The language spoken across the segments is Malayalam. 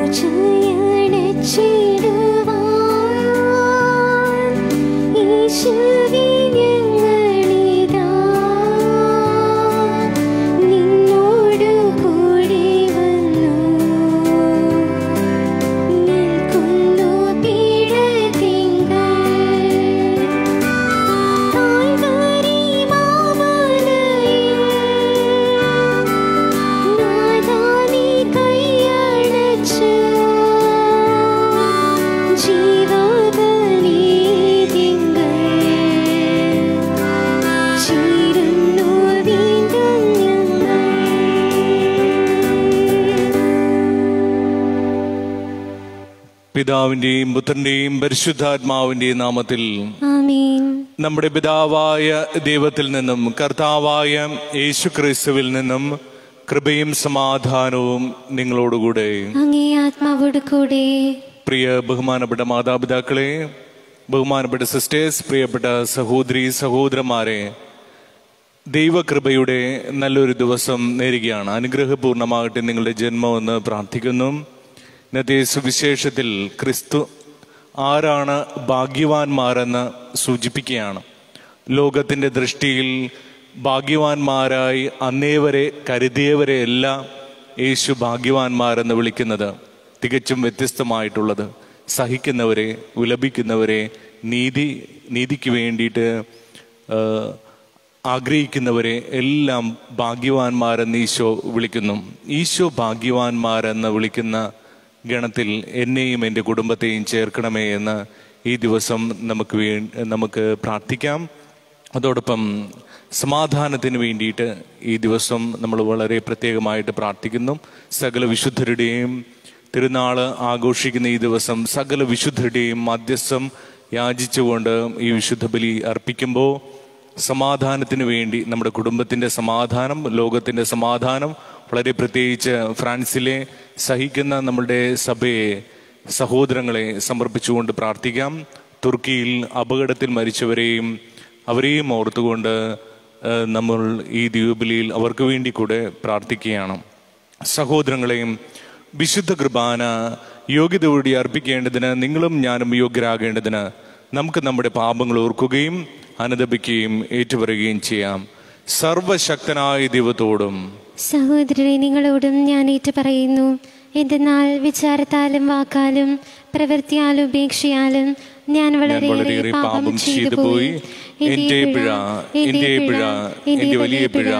പിതാവിന്റെയും പുത്രന്റെയും പരിശുദ്ധാത്മാവിന്റെയും നാമത്തിൽ ആമേൻ നമ്മുടെ പിതാവായ ദൈവത്തിൽ നിന്നും കർത്താവായ യേശു ക്രിസ്തുവിൽ നിന്നും കൃപയും സമാധാനവും നിങ്ങളോടുകൂടെ അങ്ങേ ആത്മാവോട് കൂടെ പ്രിയ ബഹുമാനപ്പെട്ട മാതാപിതാക്കളെ ബഹുമാനപ്പെട്ട സിസ്റ്റേഴ്സ് പ്രിയപ്പെട്ട സഹോദരി സഹോദരന്മാരെ ദൈവകൃപയുടെ നല്ലൊരു ദിവസം നേരുകയാണ് അനുഗ്രഹപൂർണ്ണമാകട്ടെ നിങ്ങളുടെ ജന്മമെന്ന് പ്രാർത്ഥിക്കുന്നു ഇന്നത്തെ സുവിശേഷത്തിൽ ക്രിസ്തു ആരാണ് ഭാഗ്യവാന്മാരെന്ന് സൂചിപ്പിക്കുകയാണ് ലോകത്തിൻ്റെ ദൃഷ്ടിയിൽ ഭാഗ്യവാന്മാരായി അന്നേവരെ കരുതിയവരെയെല്ലാം യേശു ഭാഗ്യവാന്മാരെന്ന് വിളിക്കുന്നത് തികച്ചും വ്യത്യസ്തമായിട്ടുള്ളത് സഹിക്കുന്നവരെ വിലപിക്കുന്നവരെ നീതി നീതിക്ക് വേണ്ടിയിട്ട് ആ, ആഗ്രഹിക്കുന്നവരെ എല്ലാം ഭാഗ്യവാന്മാരെന്ന് ഈശോ വിളിക്കുന്നു ഈശോ ഭാഗ്യവാന്മാരെന്ന് വിളിക്കുന്ന ഗണത്തിൽ എന്നെയും എൻ്റെ കുടുംബത്തെയും ചേർക്കണമേ എന്ന് ഈ ദിവസം നമുക്ക് വേ നമുക്ക് പ്രാർത്ഥിക്കാം അതോടൊപ്പം സമാധാനത്തിന് വേണ്ടിയിട്ട് ഈ ദിവസം നമ്മൾ വളരെ പ്രത്യേകമായിട്ട് പ്രാർത്ഥിക്കുന്നു സകല വിശുദ്ധരുടെയും തിരുനാള് ആഘോഷിക്കുന്ന ഈ ദിവസം സകല വിശുദ്ധരുടെയും മധ്യസ്ഥം യാചിച്ചുകൊണ്ട് ഈ വിശുദ്ധ ബലി അർപ്പിക്കുമ്പോൾ സമാധാനത്തിന് വേണ്ടി നമ്മുടെ കുടുംബത്തിൻ്റെ സമാധാനം ലോകത്തിൻ്റെ സമാധാനം വളരെ പ്രത്യേകിച്ച് ഫ്രാൻസിലെ സഹിക്കുന്ന നമ്മളുടെ സഭയെ സഹോദരങ്ങളെ സമർപ്പിച്ചുകൊണ്ട് പ്രാർത്ഥിക്കാം തുർക്കിയിൽ അപകടത്തിൽ മരിച്ചവരെയും അവരെയും ഓർത്തുകൊണ്ട് ഏഹ്, നമ്മൾ ഈ ദ്വീപിലിയിൽ അവർക്ക് വേണ്ടി കൂടെ പ്രാർത്ഥിക്കുകയാണ് സഹോദരങ്ങളെയും വിശുദ്ധ കുർബാന യോഗ്യതയോടെ അർപ്പിക്കേണ്ടതിന് നിങ്ങളും ഞാനും യോഗ്യരാകേണ്ടതിന് നമുക്ക് നമ്മുടെ പാപങ്ങൾ ഓർക്കുകയും അനുദപിക്കുകയും ഏറ്റുപറയുകയും ചെയ്യാം സർവശക്തനായ ദൈവത്തോടും സഹോദരരെ നിങ്ങളോടും ഞാൻ ഏറ്റു പറയുന്നു എന്തെന്നാൽ വിചാരത്താലും വാക്കാലും പ്രവൃത്തിയാലും ഉപേക്ഷയാലും ഞാൻ ഞാൻ വളരെയേറെ വളരെയേറെ പാപം ചെയ്തു പോയി എന്റെ പിഴ എന്റെ പിഴ എന്റെ വലിയ പിഴ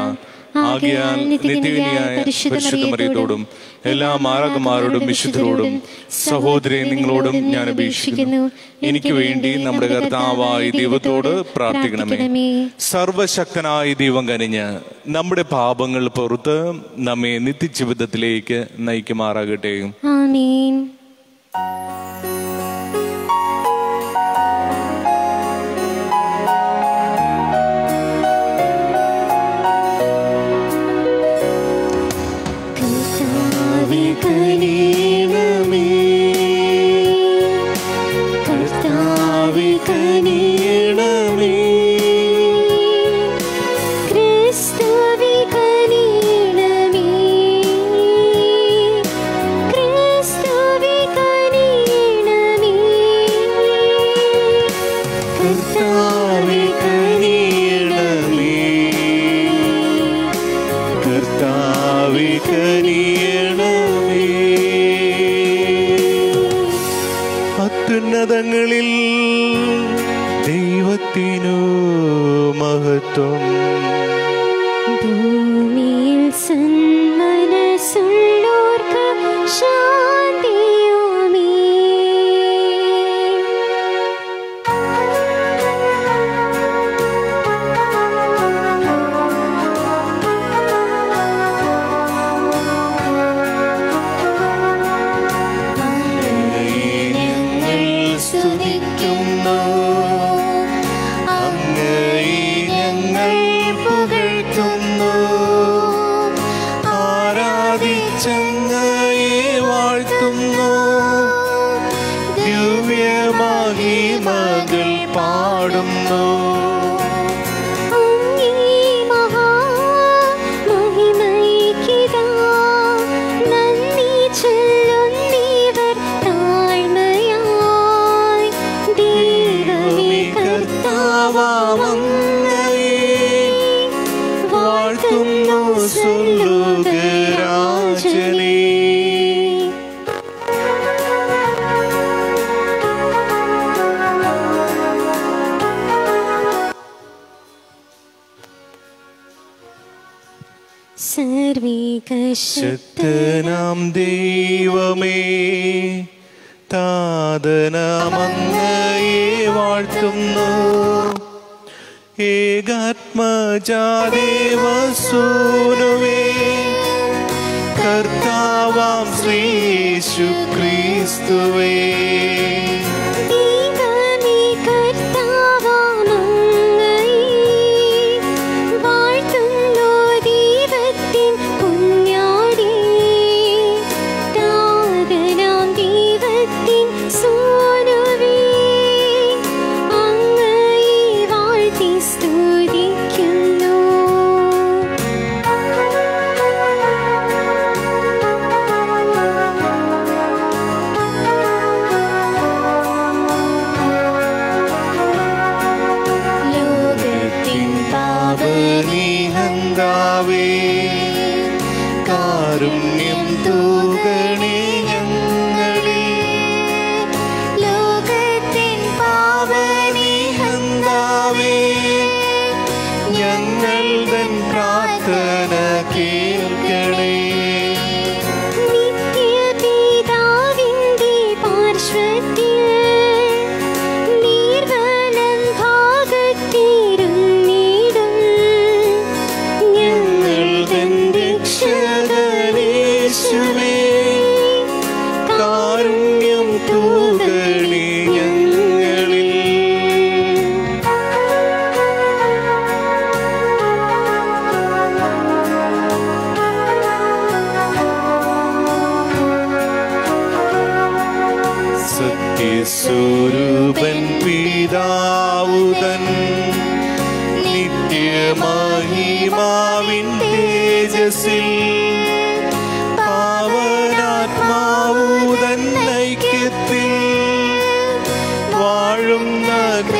ആകയാൽ നിത്യവിനിയായ പരിശുദ്ധ മറിയത്തോടും എല്ലാ മാരകന്മാരോടും വിശുദ്ധരോടും സഹോദരി നിങ്ങളോടും ഞാൻ അപേക്ഷിക്കുന്നു എനിക്ക് വേണ്ടി നമ്മുടെ കർത്താവായ ദൈവത്തോട് പ്രാർത്ഥിക്കണമേ സർവശക്തനായ ദൈവം കനിഞ്ഞ് നമ്മുടെ പാപങ്ങൾ പുറത്ത് നമ്മെ നിത്യജീവിതത്തിലേക്ക് നയിക്കുമാറാകട്ടെ ആമേൻ കർത്താവേ കനിയണമേ കർത്താവേ കനിയണമേ ക്രിസ്തുവേ കനിയണമേ ക്രിസ്തുവേ കനിയണമേ കർത്താവേ കനിയണമേ കർത്താവെ കനിയണമേ അത്യുന്നതങ്ങളിൽ ദൈവത്തിനു മഹത്വം ഭൂമിയിൽ സന്മനസ്സുള്ളോർക്ക് ശാന്തിയുമേ ഞങ്ങൾ സ്തുതിക്കുന്നു അങ്ങയെ ഞങ്ങൾ പുകഴ്ത്തുന്നു ആരാധിച്ചങ്ങയെ വാഴ്ത്തുന്നു ദിവ്യമഹിമകൾ പാടുന്നു അങ്ങേ മഹാമഹിമയ്ക്കിതാ നന്ദി ചൊല്ലുന്നീ ശക്തനാം ദൈവമേ താതനാമങ്ങയെ വാഴ്ത്തുന്നു ഏകാത്മജാദേവസൂനുവേ കർത്താവാം ശ്രീശു ക്രിസ്തുവേ ദൈവമേ കർത്താവാമങ്ങയെ വാഴ്ത്തുന്നു ദൈവത്തിൻ കുഞ്ഞാടേ താതനാം ദൈവത്തിൻ സോനുവേ അങ്ങയെ വാഴ്ത്തി സ്തുതിക്കുന്നു ലോകത്തിൻ പാവനീഹന്താവേ കാരുണ്യം തൂകണേ ഞങ്ങളിൽ ലോകത്തിൻ പാവനീഹന്താവേ ഞങ്ങൾ തൻ പ്രാർത്ഥന കേൾക്കണേ നിത്യപിതാവിന്റെ പാർശ്വത്തിൽ നീർവലം ഭാഗത്തിരുന്നിടും ഞങ്ങൾ തൻ രക്ഷകനേശുവേ കാരുണ്യം തൂകണേ ഞങ്ങളിൽ സത്യസ്വരൂപൻ പിതാവുതൻ നിത്യമഹിമാവിൻ തേജസ്സിൽ പാവനാത്മാവുതൻ ഐക്യത്തിൽ വാഴുന്ന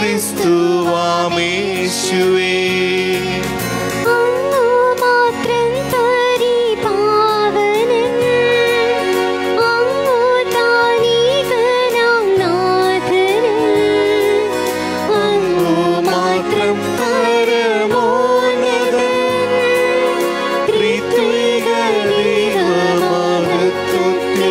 ക്രിസ്തുവാമേശുവേ അങ്ങു മാത്രം പരിപാവനൻ അങ്ങു താനീകനാം നാഥനൻ അങ്ങു മാത്രം പരമോന്നതൻ ത്രിത്വിക ദൈവമഹത്വത്തിൽ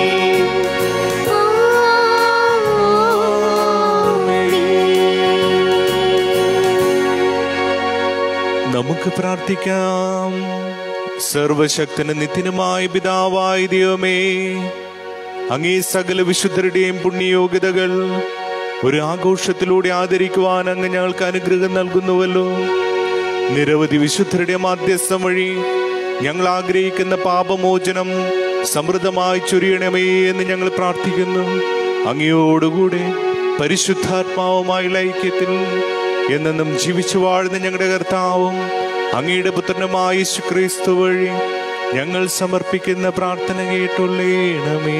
നമുക്ക് പ്രാർത്ഥിക്കാം സർവശക്തന് നിത്യനുമായ പിതാവായ ദൈവമേ അങ്ങേ സകല വിശുദ്ധരുടെയും പുണ്യയോഗ്യതകൾ ഒരു ആഘോഷത്തിലൂടെ ആദരിക്കുവാൻ അങ്ങ് ഞങ്ങൾക്ക് അനുഗ്രഹം നൽകുന്നുവല്ലോ നിരവധി വിശുദ്ധരുടെ മാധ്യസ്ഥം വഴി ഞങ്ങൾ ആഗ്രഹിക്കുന്ന പാപമോചനം സമൃദ്ധമായി ചൊരിയണമേ എന്ന് ഞങ്ങൾ പ്രാർത്ഥിക്കുന്നു അങ്ങയോടുകൂടെ പരിശുദ്ധാത്മാവുമായുള്ള ഐക്യത്തിൽ എന്നെന്നും ജീവിച്ചു വാഴുന്ന ഞങ്ങളുടെ കർത്താവും അങ്ങയുടെ പുത്രനുമായ യേശു ക്രിസ്തു വഴി ഞങ്ങൾ സമർപ്പിക്കുന്ന പ്രാർത്ഥന കേട്ടുള്ളേണമേ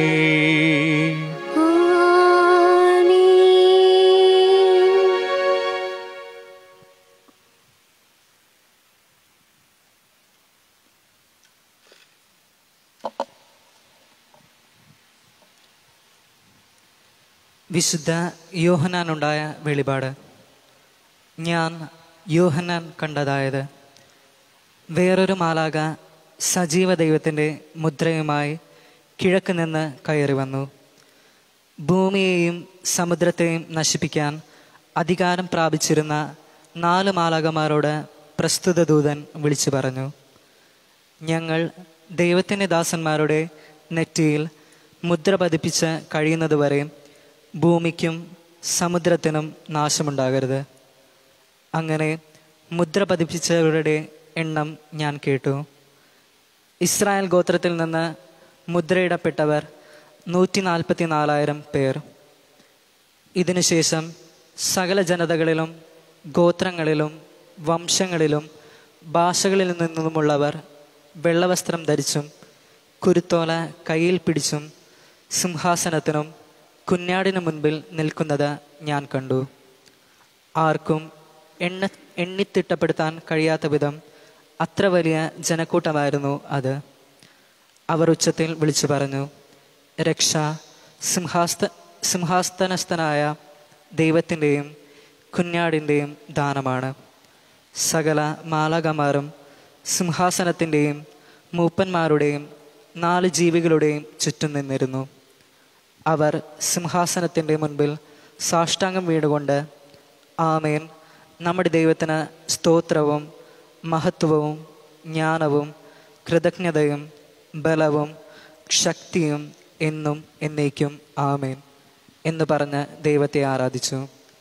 വിശുദ്ധ യോഹനാനുണ്ടായ വെളിപാട് ഞാൻ യോഹന്നാൻ കണ്ടതായത് വേറൊരു മാലാക സജീവ ദൈവത്തിൻ്റെ മുദ്രയുമായി കിഴക്ക് നിന്ന് കയറി വന്നു ഭൂമിയെയും സമുദ്രത്തെയും നശിപ്പിക്കാൻ അധികാരം പ്രാപിച്ചിരുന്ന നാല് മാലാകമാരോട് പ്രസ്തുത ദൂതൻ വിളിച്ചു പറഞ്ഞു ഞങ്ങൾ ദൈവത്തിൻ്റെ ദാസന്മാരുടെ നെറ്റിയിൽ മുദ്ര പതിപ്പിച്ച് കഴിയുന്നതുവരെ ഭൂമിക്കും സമുദ്രത്തിനും നാശമുണ്ടാകരുത് അങ്ങനെ മുദ്ര പതിപ്പിച്ചവരുടെ എണ്ണം ഞാൻ കേട്ടു ഇസ്രായേൽ ഗോത്രത്തിൽ നിന്ന് മുദ്രയിടപ്പെട്ടവർ നൂറ്റി നാൽപ്പത്തി നാലായിരം പേർ ഇതിനുശേഷം സകല ജനതകളിലും ഗോത്രങ്ങളിലും വംശങ്ങളിലും ഭാഷകളിൽ നിന്നുമുള്ളവർ വെള്ളവസ്ത്രം ധരിച്ചും കുരുത്തോല കയ്യിൽ പിടിച്ചും സിംഹാസനത്തിനും കുഞ്ഞാടിനു മുൻപിൽ നിൽക്കുന്നത് ഞാൻ കണ്ടു ആർക്കും എണ്ണ എണ്ണിത്തിട്ടപ്പെടുത്താൻ കഴിയാത്ത വിധം അത്ര വലിയ ജനക്കൂട്ടമായിരുന്നു അത് അവർ ഉച്ചത്തിൽ വിളിച്ചു പറഞ്ഞു രക്ഷ സിംഹാസ്ത സിംഹാസനസ്ഥനായ ദൈവത്തിൻ്റെയും കുഞ്ഞാടിൻ്റെയും ദാനമാണ് സകല മാലാകമാരും സിംഹാസനത്തിൻ്റെയും മൂപ്പന്മാരുടെയും നാല് ജീവികളുടെയും ചുറ്റും നിന്നിരുന്നു അവർ സിംഹാസനത്തിൻ്റെ മുൻപിൽ സാഷ്ടാംഗം വീണുകൊണ്ട് ആമേൻ നമ്മുടെ ദൈവത്തിന് സ്തോത്രവും മഹത്വവും ജ്ഞാനവും കൃതജ്ഞതയും ബലവും ശക്തിയും എന്നും എന്നേക്കും ആമേൻ എന്ന് പറഞ്ഞ് ദൈവത്തെ ആരാധിച്ചു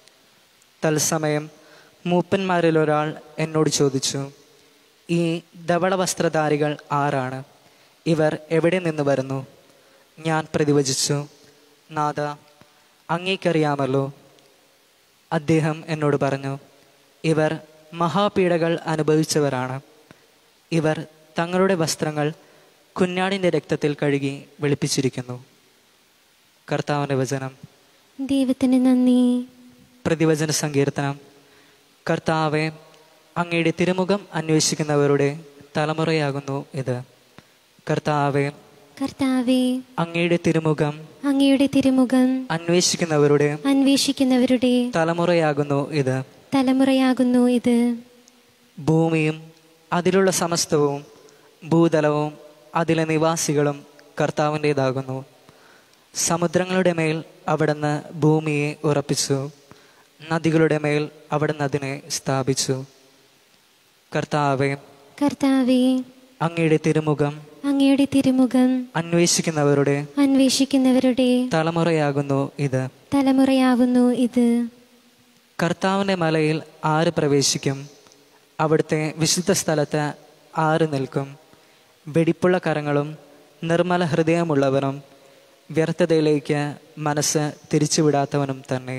തത്സമയം മൂപ്പന്മാരിൽ ഒരാൾ എന്നോട് ചോദിച്ചു ഈ ധവള വസ്ത്രധാരികൾ ആരാണ് ഇവർ എവിടെ നിന്ന് വരുന്നു ഞാൻ പ്രതിവചിച്ചു നാഥ അങ്ങേക്കറിയാമല്ലോ അദ്ദേഹം എന്നോട് പറഞ്ഞു ഇവർ മഹാപീഡകൾ അനുഭവിച്ചവരാണ് ഇവർ തങ്ങളുടെ വസ്ത്രങ്ങൾ കുഞ്ഞാടിൻ്റെ രക്തത്തിൽ കഴുകി വെളുപ്പിച്ചിരിക്കുന്നു കർത്താവിൻ്റെ വചനം ദൈവത്തിന് നന്ദി പ്രതിവചന സങ്കീർത്തനം കർത്താവെ അങ്ങയുടെ തിരുമുഖം അന്വേഷിക്കുന്നവരുടെ തലമുറയാകുന്നു ഇത് കർത്താവെ കർത്താവെ അങ്ങയുടെ തിരുമുഖം അങ്ങയുടെ തിരുമുഖം അന്വേഷിക്കുന്നവരുടെ അന്വേഷിക്കുന്നവരുടെ തലമുറയാകുന്നു ഇത് തലമുറയാകുന്നു ഇത് ഭൂമിയും അതിലുള്ള സമസ്തവും ഭൂതലവും അതിലെ നിവാസികളും കർത്താവിൻ്റെതാകുന്നു സമുദ്രങ്ങളുടെ മേൽ അവിടുന്ന് ഭൂമിയെ ഉറപ്പിച്ചു നദികളുടെ മേൽ അവിടുന്ന് അതിനെ സ്ഥാപിച്ചു കർത്താവെ കർത്താവെ അങ്ങയുടെ തിരുമുഖം അങ്ങയുടെ തിരുമുഖം അന്വേഷിക്കുന്നവരുടെ അന്വേഷിക്കുന്നവരുടെ തലമുറയാകുന്നു ഇത് തലമുറയാകുന്നു ഇത് കർത്താവിൻ്റെ മലയിൽ ആര് പ്രവേശിക്കും അവിടുത്തെ വിശുദ്ധ സ്ഥലത്ത് ആര് നിൽക്കും വെടിപ്പുള്ള കരങ്ങളും നിർമ്മല ഹൃദയമുള്ളവനും വ്യർത്ഥതയിലേക്ക് മനസ്സ് തിരിച്ചുവിടാത്തവനും തന്നെ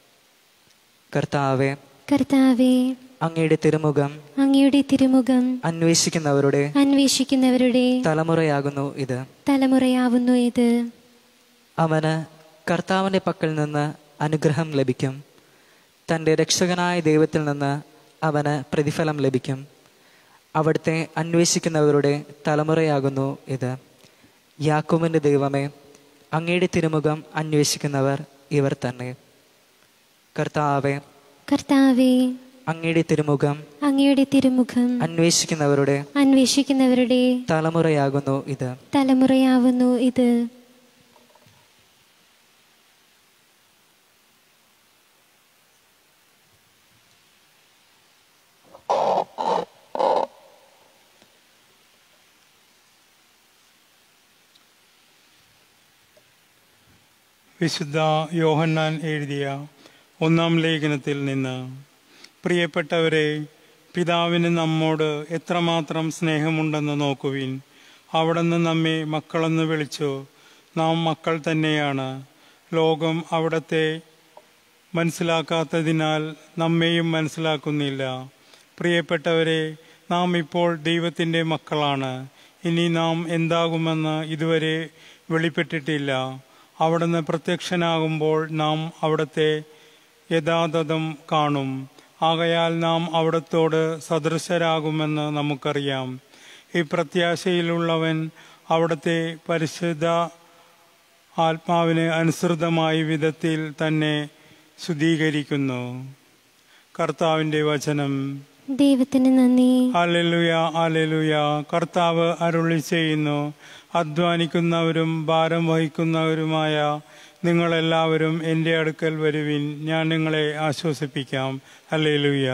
കർത്താവെ കർത്താവെ അങ്ങയുടെ തിരുമുഖം അങ്ങയുടെ തിരുമുഖം അന്വേഷിക്കുന്നവരുടെ അന്വേഷിക്കുന്നവരുടെ തലമുറയാകുന്നു ഇത് തലമുറയാവുന്നു ഇത് അവന് കർത്താവിൻ്റെ പക്കൽ നിന്ന് അനുഗ്രഹം ലഭിക്കും തൻ്റെ രക്ഷകനായ ദൈവത്തിൽ നിന്ന് അവന് പ്രതിഫലം ലഭിക്കും അവിടുത്തെ അന്വേഷിക്കുന്നവരുടെ തലമുറയാകുന്നു ഇത് യാക്കോബിൻ്റെ ദൈവമേ അങ്ങയുടെ തിരുമുഖം അന്വേഷിക്കുന്നവർ ഇവർ തന്നെ കർത്താവെ കർത്താവെ അങ്ങയുടെ തിരുമുഖം അങ്ങയുടെ തിരുമുഖം അന്വേഷിക്കുന്നവരുടെ അന്വേഷിക്കുന്നവരുടെ തലമുറയാകുന്നു ഇത് തലമുറയാവുന്നു ഇത് വിശുദ്ധ യോഹന്നാൻ എഴുതിയ ഒന്നാം ലേഖനത്തിൽ നിന്ന് പ്രിയപ്പെട്ടവരെ പിതാവിന് നമ്മോട് എത്രമാത്രം സ്നേഹമുണ്ടെന്ന് നോക്കുവിൻ അവിടുന്ന് നമ്മെ മക്കളെന്ന് വിളിച്ചു നാം മക്കൾ തന്നെയാണ് ലോകം അവിടത്തെ മനസ്സിലാക്കാത്തതിനാൽ നമ്മെയും മനസ്സിലാക്കുന്നില്ല പ്രിയപ്പെട്ടവരെ നാം ഇപ്പോൾ ദൈവത്തിൻ്റെ മക്കളാണ് ഇനി നാം എന്താകുമെന്ന് ഇതുവരെ വെളിപ്പെട്ടിട്ടില്ല അവിടുന്ന് പ്രത്യക്ഷനാകുമ്പോൾ നാം അവിടുത്തെ യഥാതഥം കാണും ആകയാൽ നാം അവിടത്തോട് സദൃശരാകുമെന്ന് നമുക്കറിയാം ഈ പ്രത്യാശയിലുള്ളവൻ അവിടുത്തെ പരിശുദ്ധ ആത്മാവിന് അനുസൃതമായ വിധത്തിൽ തന്നെ ശുദ്ധീകരിക്കുന്നു കർത്താവിൻ്റെ വചനം ദൈവത്തിന് നന്ദി അലലുയ അലലുയ കർത്താവ് അരുളി ചെയ്യുന്നു അധ്വാനിക്കുന്നവരും ഭാരം വഹിക്കുന്നവരുമായ നിങ്ങളെല്ലാവരും എൻ്റെ അടുക്കൽ വരുവിൻ ഞാൻ നിങ്ങളെ ആശ്വസിപ്പിക്കാം അല്ലേലുയ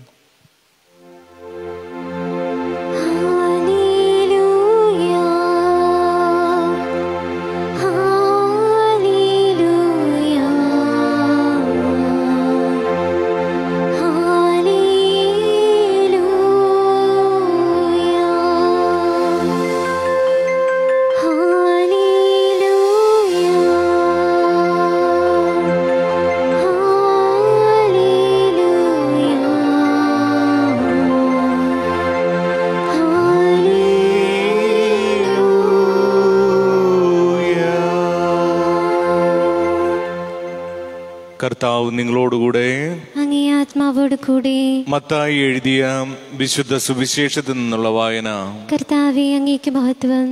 ഹല്ലേലൂയ ഹല്ലേലൂയ കർത്താവ് നിങ്ങളോടുകൂടെ അങ്ങേ ആത്മാവോട് കൂടെ മത്തായി എഴുതിയ വിശുദ്ധ സുവിശേഷത്തിൽ നിന്നുള്ള വായന കർത്താവെ അങ്ങേക്ക് മഹത്വം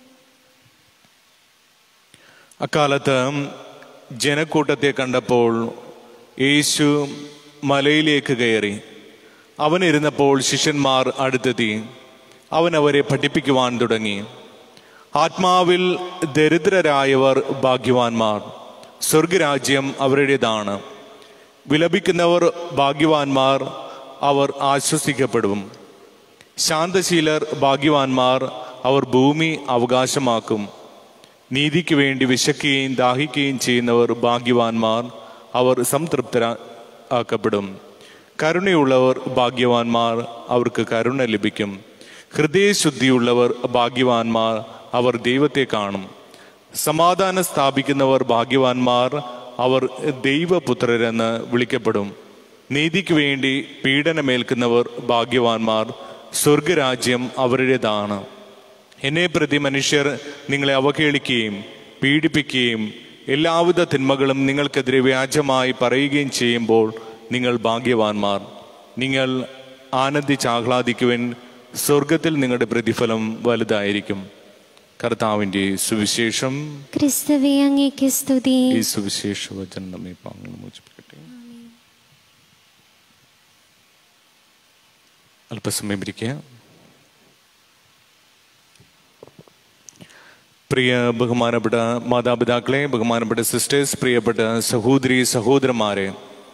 അക്കാലത്ത് ജനക്കൂട്ടത്തെ കണ്ടപ്പോൾ യേശു മലയിലേക്ക് കയറി അവൻ ഇരുന്നപ്പോൾ ശിഷ്യന്മാർ അടുത്തെത്തി അവൻ അവരെ പഠിപ്പിക്കുവാൻ തുടങ്ങി ആത്മാവിൽ ദരിദ്രരായവർ ഭാഗ്യവാന്മാർ സ്വർഗരാജ്യം അവരുടേതാണ് വിലപിക്കുന്നവർ ഭാഗ്യവാന്മാർ അവർ ആശ്വസിക്കപ്പെടും ശാന്തശീലർ ഭാഗ്യവാന്മാർ അവർ ഭൂമി അവകാശമാക്കും നീതിക്ക് വേണ്ടി വിശക്കുകയും ദാഹിക്കുകയും ചെയ്യുന്നവർ ഭാഗ്യവാന്മാർ അവർ സംതൃപ്തരാക്കപ്പെടും കരുണയുള്ളവർ ഭാഗ്യവാന്മാർ അവർക്ക് കരുണ ലഭിക്കും ഹൃദയശുദ്ധിയുള്ളവർ ഭാഗ്യവാന്മാർ അവർ ദൈവത്തെ കാണും സമാധാനം സ്ഥാപിക്കുന്നവർ ഭാഗ്യവാന്മാർ അവർ ദൈവപുത്രരെന്ന് വിളിക്കപ്പെടും നീതിക്ക് വേണ്ടി പീഡനമേൽക്കുന്നവർ ഭാഗ്യവാന്മാർ സ്വർഗരാജ്യം അവരുടേതാണ് എന്നെ പ്രതി മനുഷ്യർ നിങ്ങളെ അവഹേളിക്കുകയും പീഡിപ്പിക്കുകയും എല്ലാവിധ തിന്മകളും നിങ്ങൾക്കെതിരെ വ്യാജമായി പറയുകയും ചെയ്യുമ്പോൾ നിങ്ങൾ ഭാഗ്യവാന്മാർ നിങ്ങൾ ആനന്ദിച്ചാഹ്ലാദിക്കുവൻ സ്വർഗത്തിൽ നിങ്ങളുടെ പ്രതിഫലം വലുതായിരിക്കും കർത്താവിൻ്റെ സുവിശേഷം ക്രിസ്തുവേ അങ്ങേക്ക് സ്തുതി ഈ സുവിശേഷ വചനം നമ്മെ പാങ്ങൾ മോചിപ്പിക്കട്ടെ അല്പസമയം ഇരിക്കുക പ്രിയ ബഹുമാനപ്പെട്ട മാതാപിതാക്കളെ ബഹുമാനപ്പെട്ട സിസ്റ്റേഴ്സ് പ്രിയപ്പെട്ട സഹോദരി സഹോദരന്മാരെ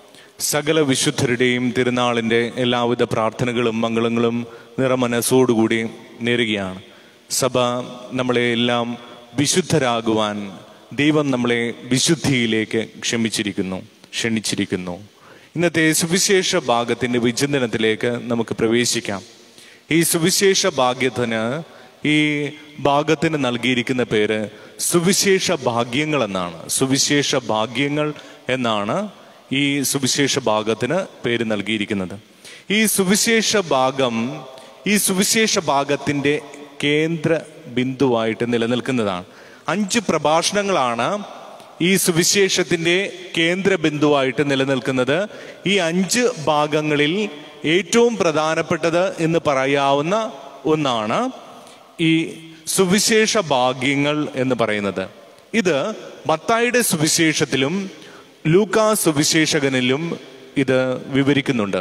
സകല വിശുദ്ധരുടെയും തിരുനാളിൻ്റെ എല്ലാവിധ പ്രാർത്ഥനകളും മംഗളങ്ങളും നിറമനസ്സോടുകൂടി നേരുകയാണ് സഭ നമ്മളെ എല്ലാം വിശുദ്ധരാകുവാൻ ദൈവം നമ്മളെ വിശുദ്ധിയിലേക്ക് ക്ഷമിച്ചിരിക്കുന്നു ക്ഷണിച്ചിരിക്കുന്നു ഇന്നത്തെ സുവിശേഷ ഭാഗത്തിൻ്റെ വിചിന്തനത്തിലേക്ക് നമുക്ക് പ്രവേശിക്കാം ഈ സുവിശേഷ ഭാഗ്യത്തിന് ഈ ഭാഗത്തിന് നൽകിയിരിക്കുന്ന പേര് സുവിശേഷ ഭാഗ്യങ്ങൾ എന്നാണ് സുവിശേഷ ഭാഗ്യങ്ങൾ എന്നാണ് ഈ സുവിശേഷ ഭാഗത്തിന് പേര് നൽകിയിരിക്കുന്നത് ഈ സുവിശേഷ ഭാഗം ഈ സുവിശേഷ ഭാഗത്തിൻ്റെ കേന്ദ്ര ബിന്ദുവായിട്ട് നിലനിൽക്കുന്നതാണ് അഞ്ച് പ്രഭാഷണങ്ങളാണ് ഈ സുവിശേഷത്തിന്റെ കേന്ദ്ര ബിന്ദുവായിട്ട് നിലനിൽക്കുന്നത് ഈ അഞ്ച് ഭാഗങ്ങളിൽ ഏറ്റവും പ്രധാനപ്പെട്ടത് എന്ന് പറയാവുന്ന ഒന്നാണ് ഈ സുവിശേഷ ഭാഗ്യങ്ങൾ എന്ന് പറയുന്നത് ഇത് മത്തായിയുടെ സുവിശേഷത്തിലും ലൂക്കാ സുവിശേഷകനിലും ഇത് വിവരിക്കുന്നുണ്ട്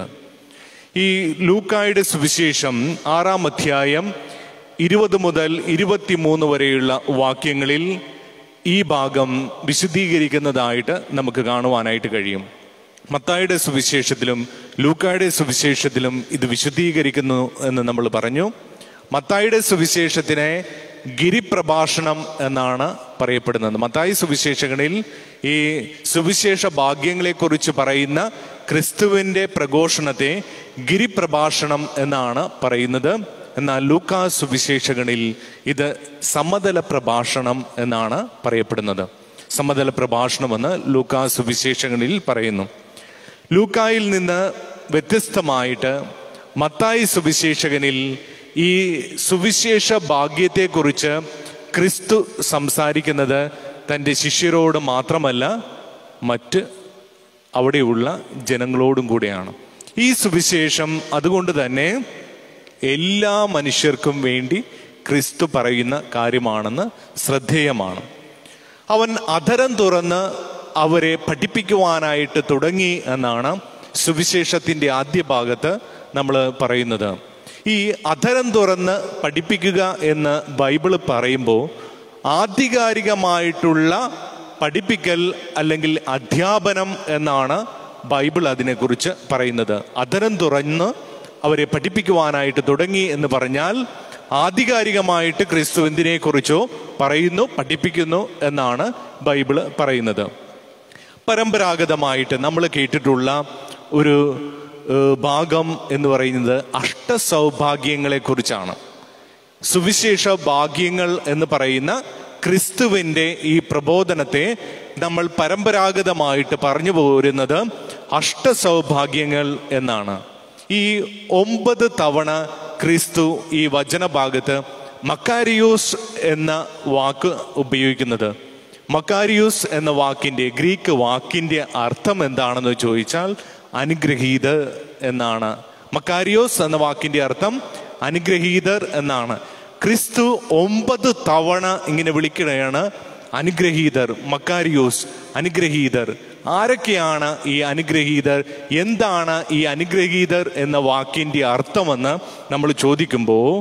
ഈ ലൂക്കായുടെ സുവിശേഷം ആറാം അധ്യായം ഇരുപത് മുതൽ ഇരുപത്തിമൂന്ന് വരെയുള്ള വാക്യങ്ങളിൽ ഈ ഭാഗം വിശദീകരിക്കുന്നതായിട്ട് നമുക്ക് കാണുവാനായിട്ട് കഴിയും മത്തായുടെ സുവിശേഷത്തിലും ലൂക്കായുടെ സുവിശേഷത്തിലും ഇത് വിശദീകരിക്കുന്നു എന്ന് നമ്മൾ പറഞ്ഞു മത്തായിയുടെ സുവിശേഷത്തിനെ ഗിരിപ്രഭാഷണം എന്നാണ് പറയപ്പെടുന്നത് മത്തായി സുവിശേഷങ്ങളിൽ ഈ സുവിശേഷ ഭാഗ്യങ്ങളെക്കുറിച്ച് പറയുന്ന ക്രിസ്തുവിൻ്റെ പ്രഘോഷണത്തെ ഗിരിപ്രഭാഷണം എന്നാണ് പറയുന്നത് എന്നാൽ ലൂക്കാ സുവിശേഷങ്ങളിൽ ഇത് സമതല പ്രഭാഷണം എന്നാണ് പറയപ്പെടുന്നത് സമതല പ്രഭാഷണമെന്ന് ലൂക്കാ സുവിശേഷങ്ങളിൽ പറയുന്നു ലൂക്കായിൽ നിന്ന് വ്യത്യസ്തമായിട്ട് മത്തായി സുവിശേഷകനിൽ ഈ സുവിശേഷ ഭാഗ്യത്തെക്കുറിച്ച് ക്രിസ്തു സംസാരിക്കുന്നത് തൻ്റെ ശിഷ്യരോട് മാത്രമല്ല മറ്റ് അവിടെയുള്ള ജനങ്ങളോടും കൂടെയാണ് ഈ സുവിശേഷം അതുകൊണ്ട് തന്നെ എല്ലാ മനുഷ്യർക്കും വേണ്ടി ക്രിസ്തു പറയുന്ന കാര്യമാണെന്ന് ശ്രദ്ധേയമാണ് അവൻ അധരം തുറന്ന് അവരെ പഠിപ്പിക്കുവാനായിട്ട് തുടങ്ങി എന്നാണ് സുവിശേഷത്തിന്റെ ആദ്യ ഭാഗത്ത് നമ്മൾ പറയുന്നത് ഈ അധരം തുറന്ന് പഠിപ്പിക്കുക എന്ന് ബൈബിള് പറയുമ്പോൾ ആധികാരികമായിട്ടുള്ള പഠിപ്പിക്കൽ അല്ലെങ്കിൽ അധ്യാപനം എന്നാണ് ബൈബിൾ അതിനെക്കുറിച്ച് പറയുന്നത് അധരം തുറന്ന് അവരെ പഠിപ്പിക്കുവാനായിട്ട് തുടങ്ങി എന്ന് പറഞ്ഞാൽ ആധികാരികമായിട്ട് ക്രിസ്തു എന്തിനെക്കുറിച്ചോ പറയുന്നു പഠിപ്പിക്കുന്നു എന്നാണ് ബൈബിള് പറയുന്നത് പരമ്പരാഗതമായിട്ട് നമ്മൾ കേട്ടിട്ടുള്ള ഒരു ഏഹ്, ഭാഗം എന്ന് പറയുന്നത് അഷ്ടസൗഭാഗ്യങ്ങളെ കുറിച്ചാണ് സുവിശേഷ ഭാഗ്യങ്ങൾ എന്ന് പറയുന്ന ക്രിസ്തുവിൻ്റെ ഈ പ്രബോധനത്തെ നമ്മൾ പരമ്പരാഗതമായിട്ട് പറഞ്ഞു പോരുന്നത് അഷ്ടസൗഭാഗ്യങ്ങൾ എന്നാണ് ഈ ഒമ്പത് തവണ ക്രിസ്തു ഈ വചനഭാഗത്ത് മക്കാരിയോസ് എന്ന വാക്ക് ഉപയോഗിക്കുന്നത് മക്കാരിയൂസ് എന്ന വാക്കിന്റെ ഗ്രീക്ക് വാക്കിന്റെ അർത്ഥം എന്താണെന്ന് ചോദിച്ചാൽ അനുഗ്രഹീതർ എന്നാണ് മക്കാരിയോസ് എന്ന വാക്കിന്റെ അർത്ഥം അനുഗ്രഹീതർ എന്നാണ് ക്രിസ്തു ഒമ്പത് തവണ ഇങ്ങനെ വിളിക്കുകയാണ് അനുഗ്രഹീതർ മക്കാരിയോസ് അനുഗ്രഹീതർ ആരൊക്കെയാണ് ഈ അനുഗ്രഹീതർ എന്താണ് ഈ അനുഗ്രഹീതർ എന്ന വാക്കിന്റെ അർത്ഥമെന്ന് നമ്മൾ ചോദിക്കുമ്പോൾ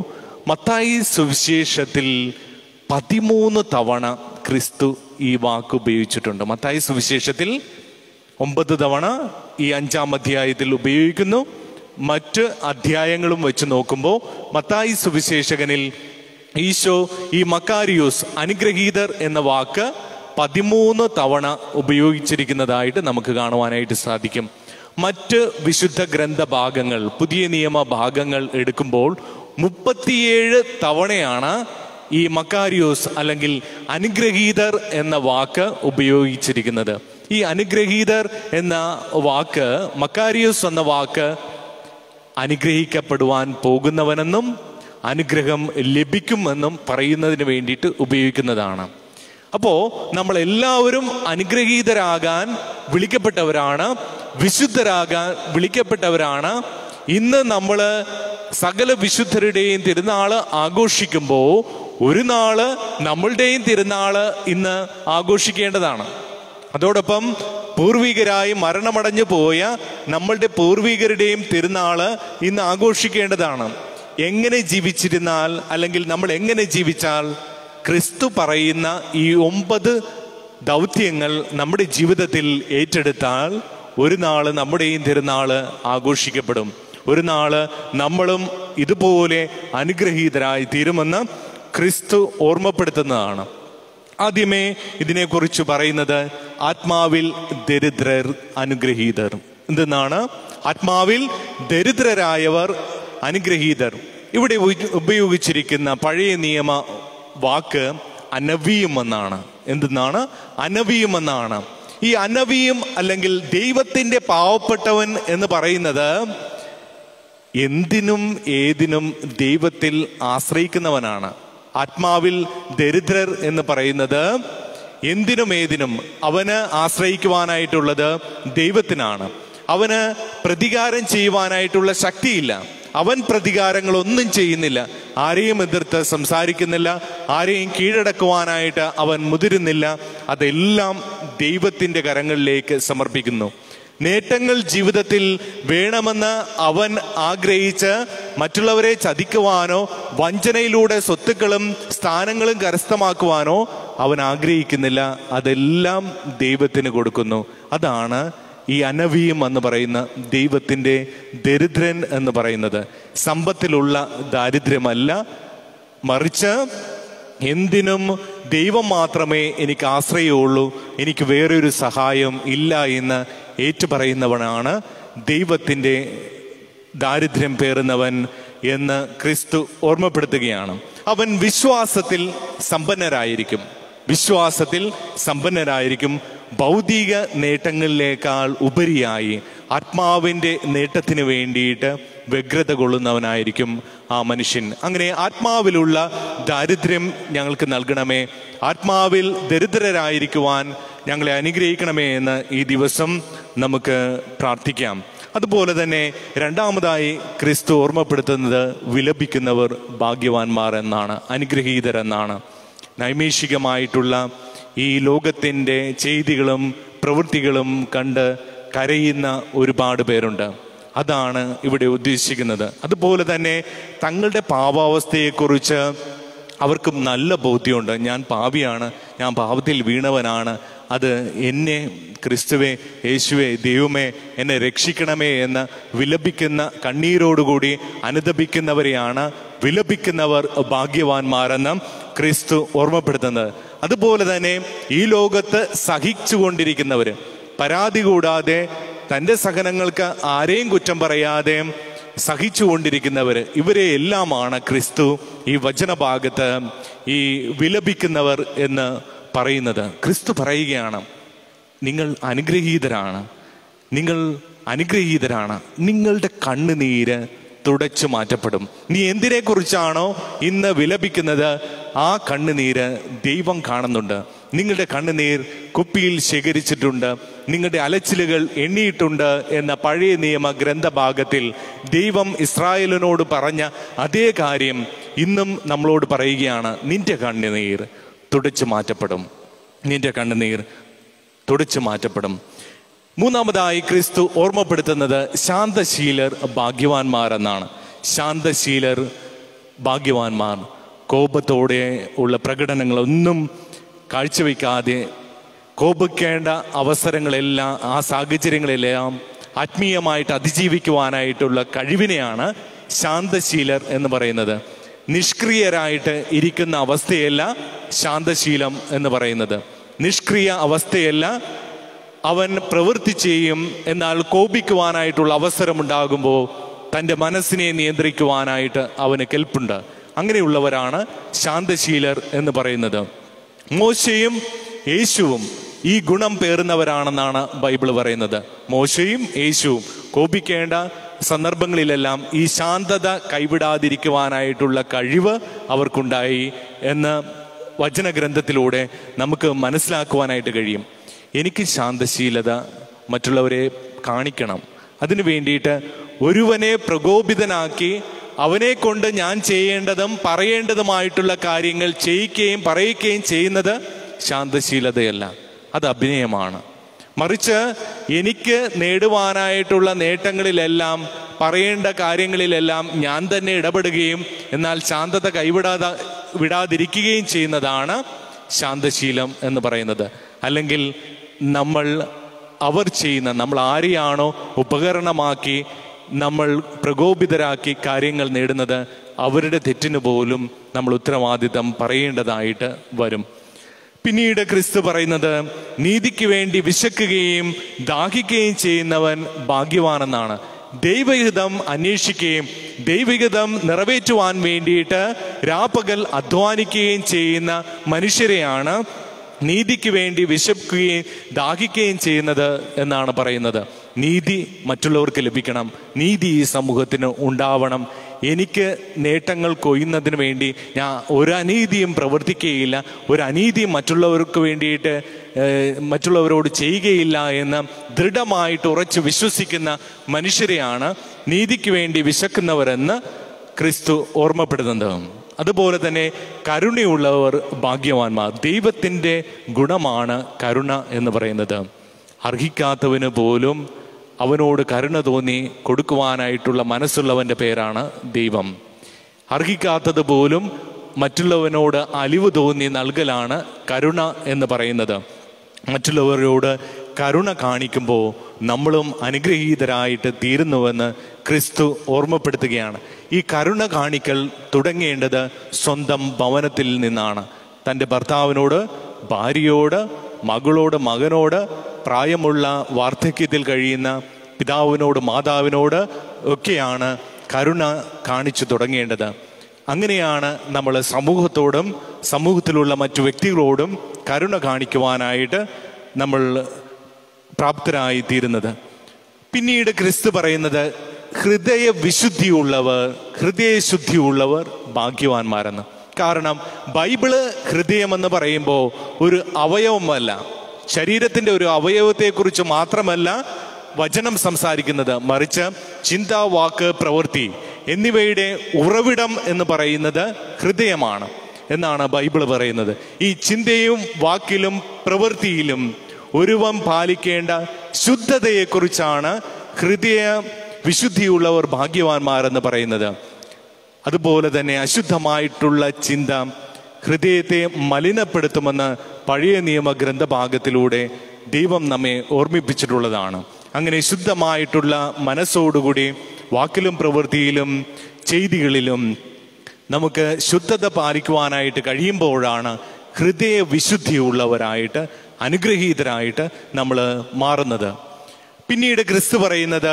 മത്തായി സുവിശേഷത്തിൽ പതിമൂന്ന് തവണ ക്രിസ്തു ഈ വാക്ക് ഉപയോഗിച്ചിട്ടുണ്ട് മത്തായി സുവിശേഷത്തിൽ ഒമ്പത് തവണ ഈ അഞ്ചാം അധ്യായത്തിൽ ഉപയോഗിക്കുന്നു മറ്റ് അധ്യായങ്ങളും വെച്ച് നോക്കുമ്പോൾ മത്തായി സുവിശേഷകനിൽ ഈശോ ഈ മക്കാരിയോസ് അനുഗ്രഹീതർ എന്ന വാക്ക് പതിമൂന്ന് തവണ ഉപയോഗിച്ചിരിക്കുന്നതായിട്ട് നമുക്ക് കാണുവാനായിട്ട് സാധിക്കും മറ്റ് വിശുദ്ധ ഗ്രന്ഥ ഭാഗങ്ങൾ പുതിയ നിയമ ഭാഗങ്ങൾ എടുക്കുമ്പോൾ മുപ്പത്തിയേഴ് തവണയാണ് ഈ മക്കാരിയോസ് അല്ലെങ്കിൽ അനുഗ്രഹീതർ എന്ന വാക്ക് ഉപയോഗിച്ചിരിക്കുന്നത് ഈ അനുഗ്രഹീതർ എന്ന വാക്ക് മക്കാരിയോസ് എന്ന വാക്ക് അനുഗ്രഹിക്കപ്പെടുവാൻ പോകുന്നവനെന്നും അനുഗ്രഹം ലഭിക്കുമെന്നും പറയുന്നതിന് വേണ്ടിയിട്ട് ഉപയോഗിക്കുന്നതാണ് അപ്പോ നമ്മൾ എല്ലാവരും അനുഗ്രഹീതരാകാൻ വിളിക്കപ്പെട്ടവരാണ് വിശുദ്ധരാകാൻ വിളിക്കപ്പെട്ടവരാണ് ഇന്ന് നമ്മൾ സകല വിശുദ്ധരുടെയും തിരുനാള് ആഘോഷിക്കുമ്പോൾ ഒരു നാള് നമ്മളുടെയും തിരുനാള് ഇന്ന് ആഘോഷിക്കേണ്ടതാണ് അതോടൊപ്പം പൂർവികരായി മരണമടഞ്ഞു പോയ നമ്മളുടെ പൂർവികരുടെയും തിരുനാള് ഇന്ന് ആഘോഷിക്കേണ്ടതാണ് എങ്ങനെ ജീവിച്ചിരുന്നാൽ അല്ലെങ്കിൽ നമ്മൾ എങ്ങനെ ജീവിച്ചാൽ ക്രിസ്തു പറയുന്ന ഈ ഒമ്പത് ദൗത്യങ്ങൾ നമ്മുടെ ജീവിതത്തിൽ ഏറ്റെടുത്താൽ ഒരു നാള് നമ്മുടെയും തിരുനാള് ആഘോഷിക്കപ്പെടും ഒരു നാള് നമ്മളും ഇതുപോലെ അനുഗ്രഹീതരായി തീരുമെന്ന് ക്രിസ്തു ഓർമ്മപ്പെടുത്തുന്നതാണ് ആദ്യമേ ഇതിനെക്കുറിച്ച് പറയുന്നത് ആത്മാവിൽ ദരിദ്രർ അനുഗ്രഹീതർ എന്തെന്നാണ് ആത്മാവിൽ ദരിദ്രരായവർ അനുഗ്രഹീതർ ഇവിടെ ഉപ- ഉപയോഗിച്ചിരിക്കുന്ന പഴയ നിയമ വാക്ക് അനവിയും എന്നാണ് എന്തെന്നാണ് അനവിയും എന്നാണ് ഈ അനവിയും അല്ലെങ്കിൽ ദൈവത്തിന്റെ പാവപ്പെട്ടവൻ എന്ന് പറയുന്നത് എന്തിനും ഏതിനും ദൈവത്തിൽ ആശ്രയിക്കുന്നവനാണ് ആത്മാവിൽ ദരിദ്രർ എന്ന് പറയുന്നത് എന്തിനും ഏതിനും അവന് ആശ്രയിക്കുവാനായിട്ടുള്ളത് ദൈവത്തിനാണ് അവന് പ്രതികാരം ചെയ്യുവാനായിട്ടുള്ള ശക്തിയില്ല അവൻ പ്രതികാരങ്ങളൊന്നും ചെയ്യുന്നില്ല ആരെയും എതിർത്ത് സംസാരിക്കുന്നില്ല ആരെയും കീഴടക്കുവാനായിട്ട് അവൻ മുതിരുന്നില്ല അതെല്ലാം ദൈവത്തിന്റെ കരങ്ങളിലേക്ക് സമർപ്പിക്കുന്നു നേട്ടങ്ങൾ ജീവിതത്തിൽ വേണമെന്ന് അവൻ ആഗ്രഹിച്ച് മറ്റുള്ളവരെ ചതിക്കുവാനോ വഞ്ചനയിലൂടെ സ്വത്തുക്കളും സ്ഥാനങ്ങളും കരസ്ഥമാക്കുവാനോ അവൻ ആഗ്രഹിക്കുന്നില്ല അതെല്ലാം ദൈവത്തിന് കൊടുക്കുന്നു അതാണ് ഈ അനവീയം എന്ന് പറയുന്ന ദൈവത്തിൻ്റെ ദരിദ്രൻ എന്ന് പറയുന്നത് സമ്പത്തിലുള്ള ദാരിദ്ര്യമല്ല മറിച്ച് എന്തിനും ദൈവം മാത്രമേ എനിക്ക് ആശ്രയമുള്ളൂ എനിക്ക് വേറെ ഒരു സഹായം ഇല്ല എന്ന് ഏറ്റുപറയുന്നവനാണ് ദൈവത്തിൻ്റെ ദാരിദ്ര്യം പേറുന്നവൻ എന്ന് ക്രിസ്തു ഓർമ്മപ്പെടുത്തുകയാണ് അവൻ വിശ്വാസത്തിൽ സമ്പന്നരായിരിക്കും വിശ്വാസത്തിൽ സമ്പന്നരായിരിക്കും ഭൗതിക നേട്ടങ്ങളിലേക്കാൾ ഉപരിയായി ആത്മാവിൻ്റെ നേട്ടത്തിന് വേണ്ടിയിട്ട് വ്യഗ്രത കൊള്ളുന്നവനായിരിക്കും ആ മനുഷ്യൻ അങ്ങനെ ആത്മാവിലുള്ള ദാരിദ്ര്യം ഞങ്ങൾക്ക് നൽകണമേ ആത്മാവിൽ ദരിദ്രരായിരിക്കുവാൻ ഞങ്ങളെ അനുഗ്രഹിക്കണമേ എന്ന് ഈ ദിവസം നമുക്ക് പ്രാർത്ഥിക്കാം അതുപോലെ തന്നെ രണ്ടാമതായി ക്രിസ്തു ഓർമ്മപ്പെടുത്തുന്നത് വിലപിക്കുന്നവർ ഭാഗ്യവാന്മാർ എന്നാണ് അനുഗ്രഹീതരെന്നാണ് നൈമിഷികമായിട്ടുള്ള ഈ ലോകത്തിൻ്റെ ചെയ്തികളും പ്രവൃത്തികളും കണ്ട് കരയുന്ന ഒരുപാട് പേരുണ്ട് അതാണ് ഇവിടെ ഉദ്ദേശിക്കുന്നത് അതുപോലെ തന്നെ തങ്ങളുടെ പാവാവസ്ഥയെക്കുറിച്ച് അവർക്കും നല്ല ബോധ്യമുണ്ട് ഞാൻ പാപിയാണ് ഞാൻ പാപത്തിൽ വീണവനാണ് അത് എന്നെ ക്രിസ്തുവെ യേശുവെ ദൈവമേ എന്നെ രക്ഷിക്കണമേ എന്ന് വിലപിക്കുന്ന കണ്ണീരോടുകൂടി അനുദപിക്കുന്നവരെയാണ് വിലപിക്കുന്നവർ ഭാഗ്യവാന്മാരെന്ന് ക്രിസ്തു ഓർമ്മപ്പെടുത്തുന്നത് അതുപോലെ തന്നെ ഈ ലോകത്ത് സഹിച്ചുകൊണ്ടിരിക്കുന്നവർ പരാതി കൂടാതെ തൻ്റെ സഹനങ്ങൾക്ക് ആരെയും കുറ്റം പറയാതെ സഹിച്ചുകൊണ്ടിരിക്കുന്നവർ ഇവരെ എല്ലാമാണ് ക്രിസ്തു ഈ വചനഭാഗത്ത് ഈ വിലപിക്കുന്നവർ എന്ന് പറയുന്നത് ക്രിസ്തു പറയുകയാണ് നിങ്ങൾ അനുഗ്രഹീതരാണ് നിങ്ങൾ അനുഗ്രഹീതരാണ് നിങ്ങളുടെ കണ്ണുനീര് തുടച്ചു മാറ്റപ്പെടും നീ എന്തിനെ കുറിച്ചാണോ ഇന്ന് വിലപിക്കുന്നത് ആ കണ്ണുനീര് ദൈവം കാണുന്നുണ്ട് നിങ്ങളുടെ കണ്ണുനീർ കുപ്പിയിൽ ശേഖരിച്ചിട്ടുണ്ട് നിങ്ങളുടെ അലച്ചിലുകൾ എണ്ണിയിട്ടുണ്ട് എന്ന പഴയ നിയമ ഗ്രന്ഥഭാഗത്തിൽ ദൈവം ഇസ്രായേലിനോട് പറഞ്ഞ അതേ കാര്യം ഇന്നും നമ്മളോട് പറയുകയാണ് നിന്റെ കണ്ണുനീർ തുടച്ചു മാറ്റപ്പെടും നിന്റെ കണ്ണുനീർ തുടച്ചു മാറ്റപ്പെടും മൂന്നാമതായി ക്രിസ്തു ഓർമ്മപ്പെടുത്തുന്നത് ശാന്തശീലർ ഭാഗ്യവാന്മാർ എന്നാണ് ശാന്തശീലർ ഭാഗ്യവാന്മാർ കോപത്തോടെ ഉള്ള പ്രകടനങ്ങളൊന്നും കാഴ്ചവെക്കാതെ കോപിക്കേണ്ട അവസരങ്ങളെല്ലാം ആ സാഹചര്യങ്ങളെല്ലാം ആത്മീയമായിട്ട് അതിജീവിക്കുവാനായിട്ടുള്ള കഴിവിനെയാണ് ശാന്തശീലർ എന്ന് പറയുന്നത് നിഷ്ക്രിയരായിട്ട് ഇരിക്കുന്ന അവസ്ഥയല്ല ശാന്തശീലം എന്ന് പറയുന്നത് നിഷ്ക്രിയ അവസ്ഥയല്ല അവൻ പ്രവൃത്തി ചെയ്യും എന്നാൽ കോപിക്കുവാനായിട്ടുള്ള അവസരമുണ്ടാകുമ്പോൾ തൻ്റെ മനസ്സിനെ നിയന്ത്രിക്കുവാനായിട്ട് അവന് കെൽപ്പുണ്ട് അങ്ങനെയുള്ളവരാണ് ശാന്തശീലർ എന്ന് പറയുന്നത് മോശയും യേശുവും ഈ ഗുണം പേറുന്നവരാണെന്നാണ് ബൈബിൾ പറയുന്നത് മോശയും യേശുവും കോപിക്കേണ്ട സന്ദർഭങ്ങളിലെല്ലാം ഈ ശാന്തത കൈവിടാതിരിക്കുവാനായിട്ടുള്ള കഴിവ് അവർക്കുണ്ടായി എന്ന് വചനഗ്രന്ഥത്തിലൂടെ നമുക്ക് മനസ്സിലാക്കുവാനായിട്ട് കഴിയും എനിക്ക് ശാന്തശീലത മറ്റുള്ളവരെ കാണിക്കണം അതിനു വേണ്ടിയിട്ട് ഒരുവനെ പ്രകോപിതനാക്കി അവനെ കൊണ്ട് ഞാൻ ചെയ്യേണ്ടതും പറയേണ്ടതുമായിട്ടുള്ള കാര്യങ്ങൾ ചെയ്യിക്കുകയും പറയിക്കുകയും ചെയ്യുന്നത് ശാന്തശീലതയല്ല അത് അഭിനയമാണ് മറിച്ച് എനിക്ക് നേടുവാനായിട്ടുള്ള നേട്ടങ്ങളിലെല്ലാം പറയേണ്ട കാര്യങ്ങളിലെല്ലാം ഞാൻ തന്നെ ഇടപെടുകയും എന്നാൽ ശാന്തത കൈവിടാതെ വിടാതിരിക്കുകയും ചെയ്യുന്നതാണ് ശാന്തശീലം എന്ന് പറയുന്നത് അല്ലെങ്കിൽ നമ്മൾ അവർ ചെയ്യുന്ന നമ്മൾ ആരെയാണോ ഉപകരണമാക്കി നമ്മൾ പ്രകോപിതരാക്കി കാര്യങ്ങൾ നേടുന്നത് അവരുടെ തെറ്റിന് പോലും നമ്മൾ ഉത്തരവാദിത്തം പറയേണ്ടതായിട്ട് വരും പിന്നീട് ക്രിസ്തു പറയുന്നത് നീതിക്ക് വേണ്ടി വിശക്കുകയും ദാഹിക്കുകയും ചെയ്യുന്നവൻ ഭാഗ്യവാനെന്നാണ് ദൈവഹിതം അന്വേഷിക്കുകയും ദൈവഹിതം നിറവേറ്റുവാൻ വേണ്ടിയിട്ട് രാപ്പകൽ അധ്വാനിക്കുകയും ചെയ്യുന്ന മനുഷ്യരെയാണ് നീതിക്ക് വേണ്ടി വിശക്കുകയും ദാഹിക്കുകയും ചെയ്യുന്നത് എന്നാണ് പറയുന്നത് നീതി മറ്റുള്ളവർക്ക് ലഭിക്കണം നീതി ഈ സമൂഹത്തിന് ഉണ്ടാവണം എനിക്ക് നേട്ടങ്ങൾ കൊയ്യുന്നതിന് വേണ്ടി ഞാൻ ഒരു അനീതിയും പ്രവർത്തിക്കുകയില്ല ഒരു അനീതിയും മറ്റുള്ളവർക്ക് വേണ്ടിയിട്ട് ഏഹ്, മറ്റുള്ളവരോട് ചെയ്യുകയില്ല എന്ന് ദൃഢമായിട്ട് ഉറച്ചു വിശ്വസിക്കുന്ന മനുഷ്യരെയാണ് നീതിക്ക് വേണ്ടി വിശക്കുന്നവരെന്ന് ക്രിസ്തു ഓർമ്മപ്പെടുന്നത് അതുപോലെ തന്നെ കരുണയുള്ളവർ ഭാഗ്യവാന്മാർ ദൈവത്തിൻ്റെ ഗുണമാണ് കരുണ എന്ന് പറയുന്നത് അർഹിക്കാത്തവന് പോലും അവനോട് കരുണ തോന്നി കൊടുക്കുവാനായിട്ടുള്ള മനസ്സുള്ളവൻ്റെ പേരാണ് ദൈവം അർഹിക്കാത്തത് പോലും മറ്റുള്ളവനോട് അലിവ് തോന്നി നൽകലാണ് കരുണ എന്ന് പറയുന്നത് മറ്റുള്ളവരോട് കരുണ കാണിക്കുമ്പോൾ നമ്മളും അനുഗ്രഹീതരായിട്ട് തീരുന്നുവെന്ന് ക്രിസ്തു ഓർമ്മപ്പെടുത്തുകയാണ് ഈ കരുണ കാണിക്കൽ തുടങ്ങേണ്ടത് സ്വന്തം ഭവനത്തിൽ നിന്നാണ് തൻ്റെ ഭർത്താവിനോട് ഭാര്യയോട് മകളോട് മകനോട് പ്രായമുള്ള വാർദ്ധക്യത്തിൽ കഴിയുന്ന പിതാവിനോട് മാതാവിനോട് ഒക്കെയാണ് കരുണ കാണിച്ചു തുടങ്ങേണ്ടത് അങ്ങനെയാണ് നമ്മൾ സമൂഹത്തോടും സമൂഹത്തിലുള്ള മറ്റു വ്യക്തികളോടും കരുണ കാണിക്കുവാനായിട്ട് നമ്മൾ പ്രാപ്തരായി തീരുന്നത് പിന്നീട് ക്രിസ്തു പറയുന്നത് ഹൃദയ വിശുദ്ധിയുള്ളവർ ഹൃദയശുദ്ധിയുള്ളവർ ഭാഗ്യവാന്മാരെന്ന് കാരണം ബൈബിള് ഹൃദയമെന്ന് പറയുമ്പോൾ ഒരു അവയവമല്ല ശരീരത്തിന്റെ ഒരു അവയവത്തെക്കുറിച്ച് മാത്രമല്ല വചനം സംസാരിക്കുന്നത് മറിച്ച് ചിന്ത വാക്ക് പ്രവൃത്തി എന്നിവയുടെ ഉറവിടം എന്ന് പറയുന്നത് ഹൃദയമാണ് എന്നാണ് ബൈബിൾ പറയുന്നത് ഈ ചിന്തയും വാക്കിലും പ്രവൃത്തിയിലും ഒരുവൻ പാലിക്കേണ്ട ശുദ്ധതയെക്കുറിച്ചാണ് ഹൃദയ വിശുദ്ധിയുള്ളവർ ഭാഗ്യവാന്മാരെന്ന് പറയുന്നത് അതുപോലെ തന്നെ അശുദ്ധമായിട്ടുള്ള ചിന്ത ഹൃദയത്തെ മലിനപ്പെടുത്തുമെന്ന് പഴയ നിയമ ഗ്രന്ഥഭാഗത്തിലൂടെ ദൈവം നമ്മെ ഓർമ്മിപ്പിച്ചിട്ടുള്ളതാണ് അങ്ങനെ ശുദ്ധമായിട്ടുള്ള മനസ്സോടുകൂടി വാക്കിലും പ്രവൃത്തിയിലും ചെയ്തികളിലും നമുക്ക് ശുദ്ധത പാലിക്കുവാനായിട്ട് കഴിയുമ്പോഴാണ് ഹൃദയ വിശുദ്ധിയുള്ളവരായിട്ട് അനുഗ്രഹീതരായിട്ട് നമ്മൾ മാറുന്നത് പിന്നീട് ക്രിസ്തു പറയുന്നത്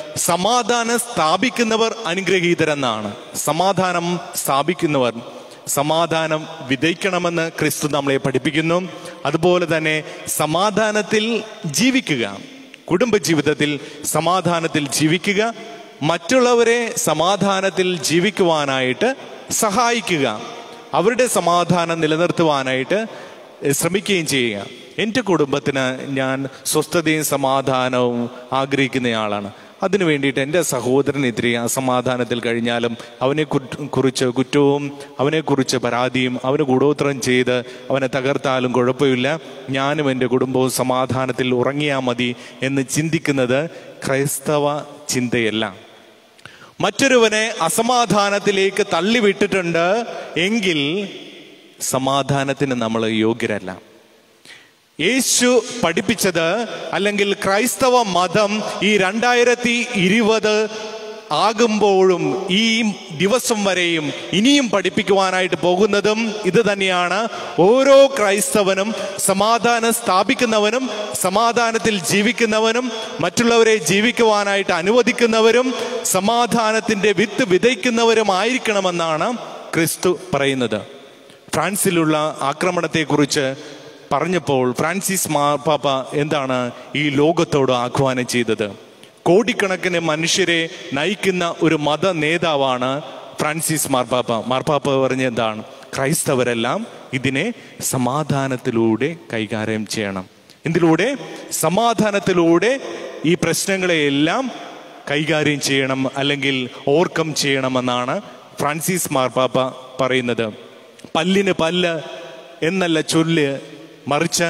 സമാധാനം സ്ഥാപിക്കുന്നവർ അനുഗ്രഹീതരെന്നാണ് സമാധാനം സ്ഥാപിക്കുന്നവർ സമാധാനം വിതയ്ക്കണമെന്ന് ക്രിസ്തു നമ്മളെ പഠിപ്പിക്കുന്നു അതുപോലെ തന്നെ സമാധാനത്തിൽ ജീവിക്കുക കുടുംബജീവിതത്തിൽ സമാധാനത്തിൽ ജീവിക്കുക മറ്റുള്ളവരെ സമാധാനത്തിൽ ജീവിക്കുവാനായിട്ട് സഹായിക്കുക അവരുടെ സമാധാനം നിലനിർത്തുവാനായിട്ട് ശ്രമിക്കുകയും ചെയ്യുക എൻ്റെ കുടുംബത്തിന് ഞാൻ സ്വസ്ഥതയും സമാധാനവും ആഗ്രഹിക്കുന്നയാളാണ് അതിനു വേണ്ടിയിട്ട് എൻ്റെ സഹോദരനെതിരെ അസമാധാനത്തിൽ കഴിഞ്ഞാലും അവനെ കുറ്റ് കുറിച്ച് കുറ്റവും അവനെക്കുറിച്ച് പരാതിയും അവന് കൂടോത്രം ചെയ്ത് അവനെ തകർത്താലും കുഴപ്പമില്ല ഞാനും എൻ്റെ കുടുംബവും സമാധാനത്തിൽ ഉറങ്ങിയാൽ മതി എന്ന് ചിന്തിക്കുന്നത് ക്രൈസ്തവ ചിന്തയല്ല മറ്റൊരുവനെ അസമാധാനത്തിലേക്ക് തള്ളിവിട്ടിട്ടുണ്ട് എങ്കിൽ സമാധാനത്തിന് നമ്മൾ യോഗ്യരല്ല യേശു പഠിപ്പിച്ചത് അല്ലെങ്കിൽ ക്രൈസ്തവ മതം ഈ രണ്ടായിരത്തി ഇരുപത് ആകുമ്പോഴും ഈ ദിവസം വരെയും ഇനിയും പഠിപ്പിക്കുവാനായിട്ട് പോകുന്നതും ഇത് തന്നെയാണ് ഓരോ ക്രൈസ്തവനും സമാധാനം സ്ഥാപിക്കുന്നവനും സമാധാനത്തിൽ ജീവിക്കുന്നവനും മറ്റുള്ളവരെ ജീവിക്കുവാനായിട്ട് അനുവദിക്കുന്നവരും സമാധാനത്തിന്റെ വിത്ത് വിതയ്ക്കുന്നവരുമായിരിക്കണമെന്നാണ് ക്രിസ്തു പറയുന്നത് ഫ്രാൻസിലുള്ള ആക്രമണത്തെക്കുറിച്ച് പറഞ്ഞപ്പോൾ ഫ്രാൻസിസ് മാർപ്പാപ്പ എന്താണ് ഈ ലോകത്തോട് ആഹ്വാനം ചെയ്തത് കോടിക്കണക്കിന് മനുഷ്യരെ നയിക്കുന്ന ഒരു മത നേതാവാണ് ഫ്രാൻസിസ് മാർപ്പാപ്പ മാർപ്പാപ്പ പറഞ്ഞ എന്താണ് ക്രൈസ്തവരെല്ലാം ഇതിനെ സമാധാനത്തിലൂടെ കൈകാര്യം ചെയ്യണം എന്തിലൂടെ സമാധാനത്തിലൂടെ ഈ പ്രശ്നങ്ങളെയെല്ലാം കൈകാര്യം ചെയ്യണം അല്ലെങ്കിൽ ഓർക്കം ചെയ്യണമെന്നാണ് ഫ്രാൻസിസ് മാർപ്പാപ്പ പറയുന്നത് പല്ലിന് പല്ല് എന്നല്ല ചൊല്ല് മറിച്ച്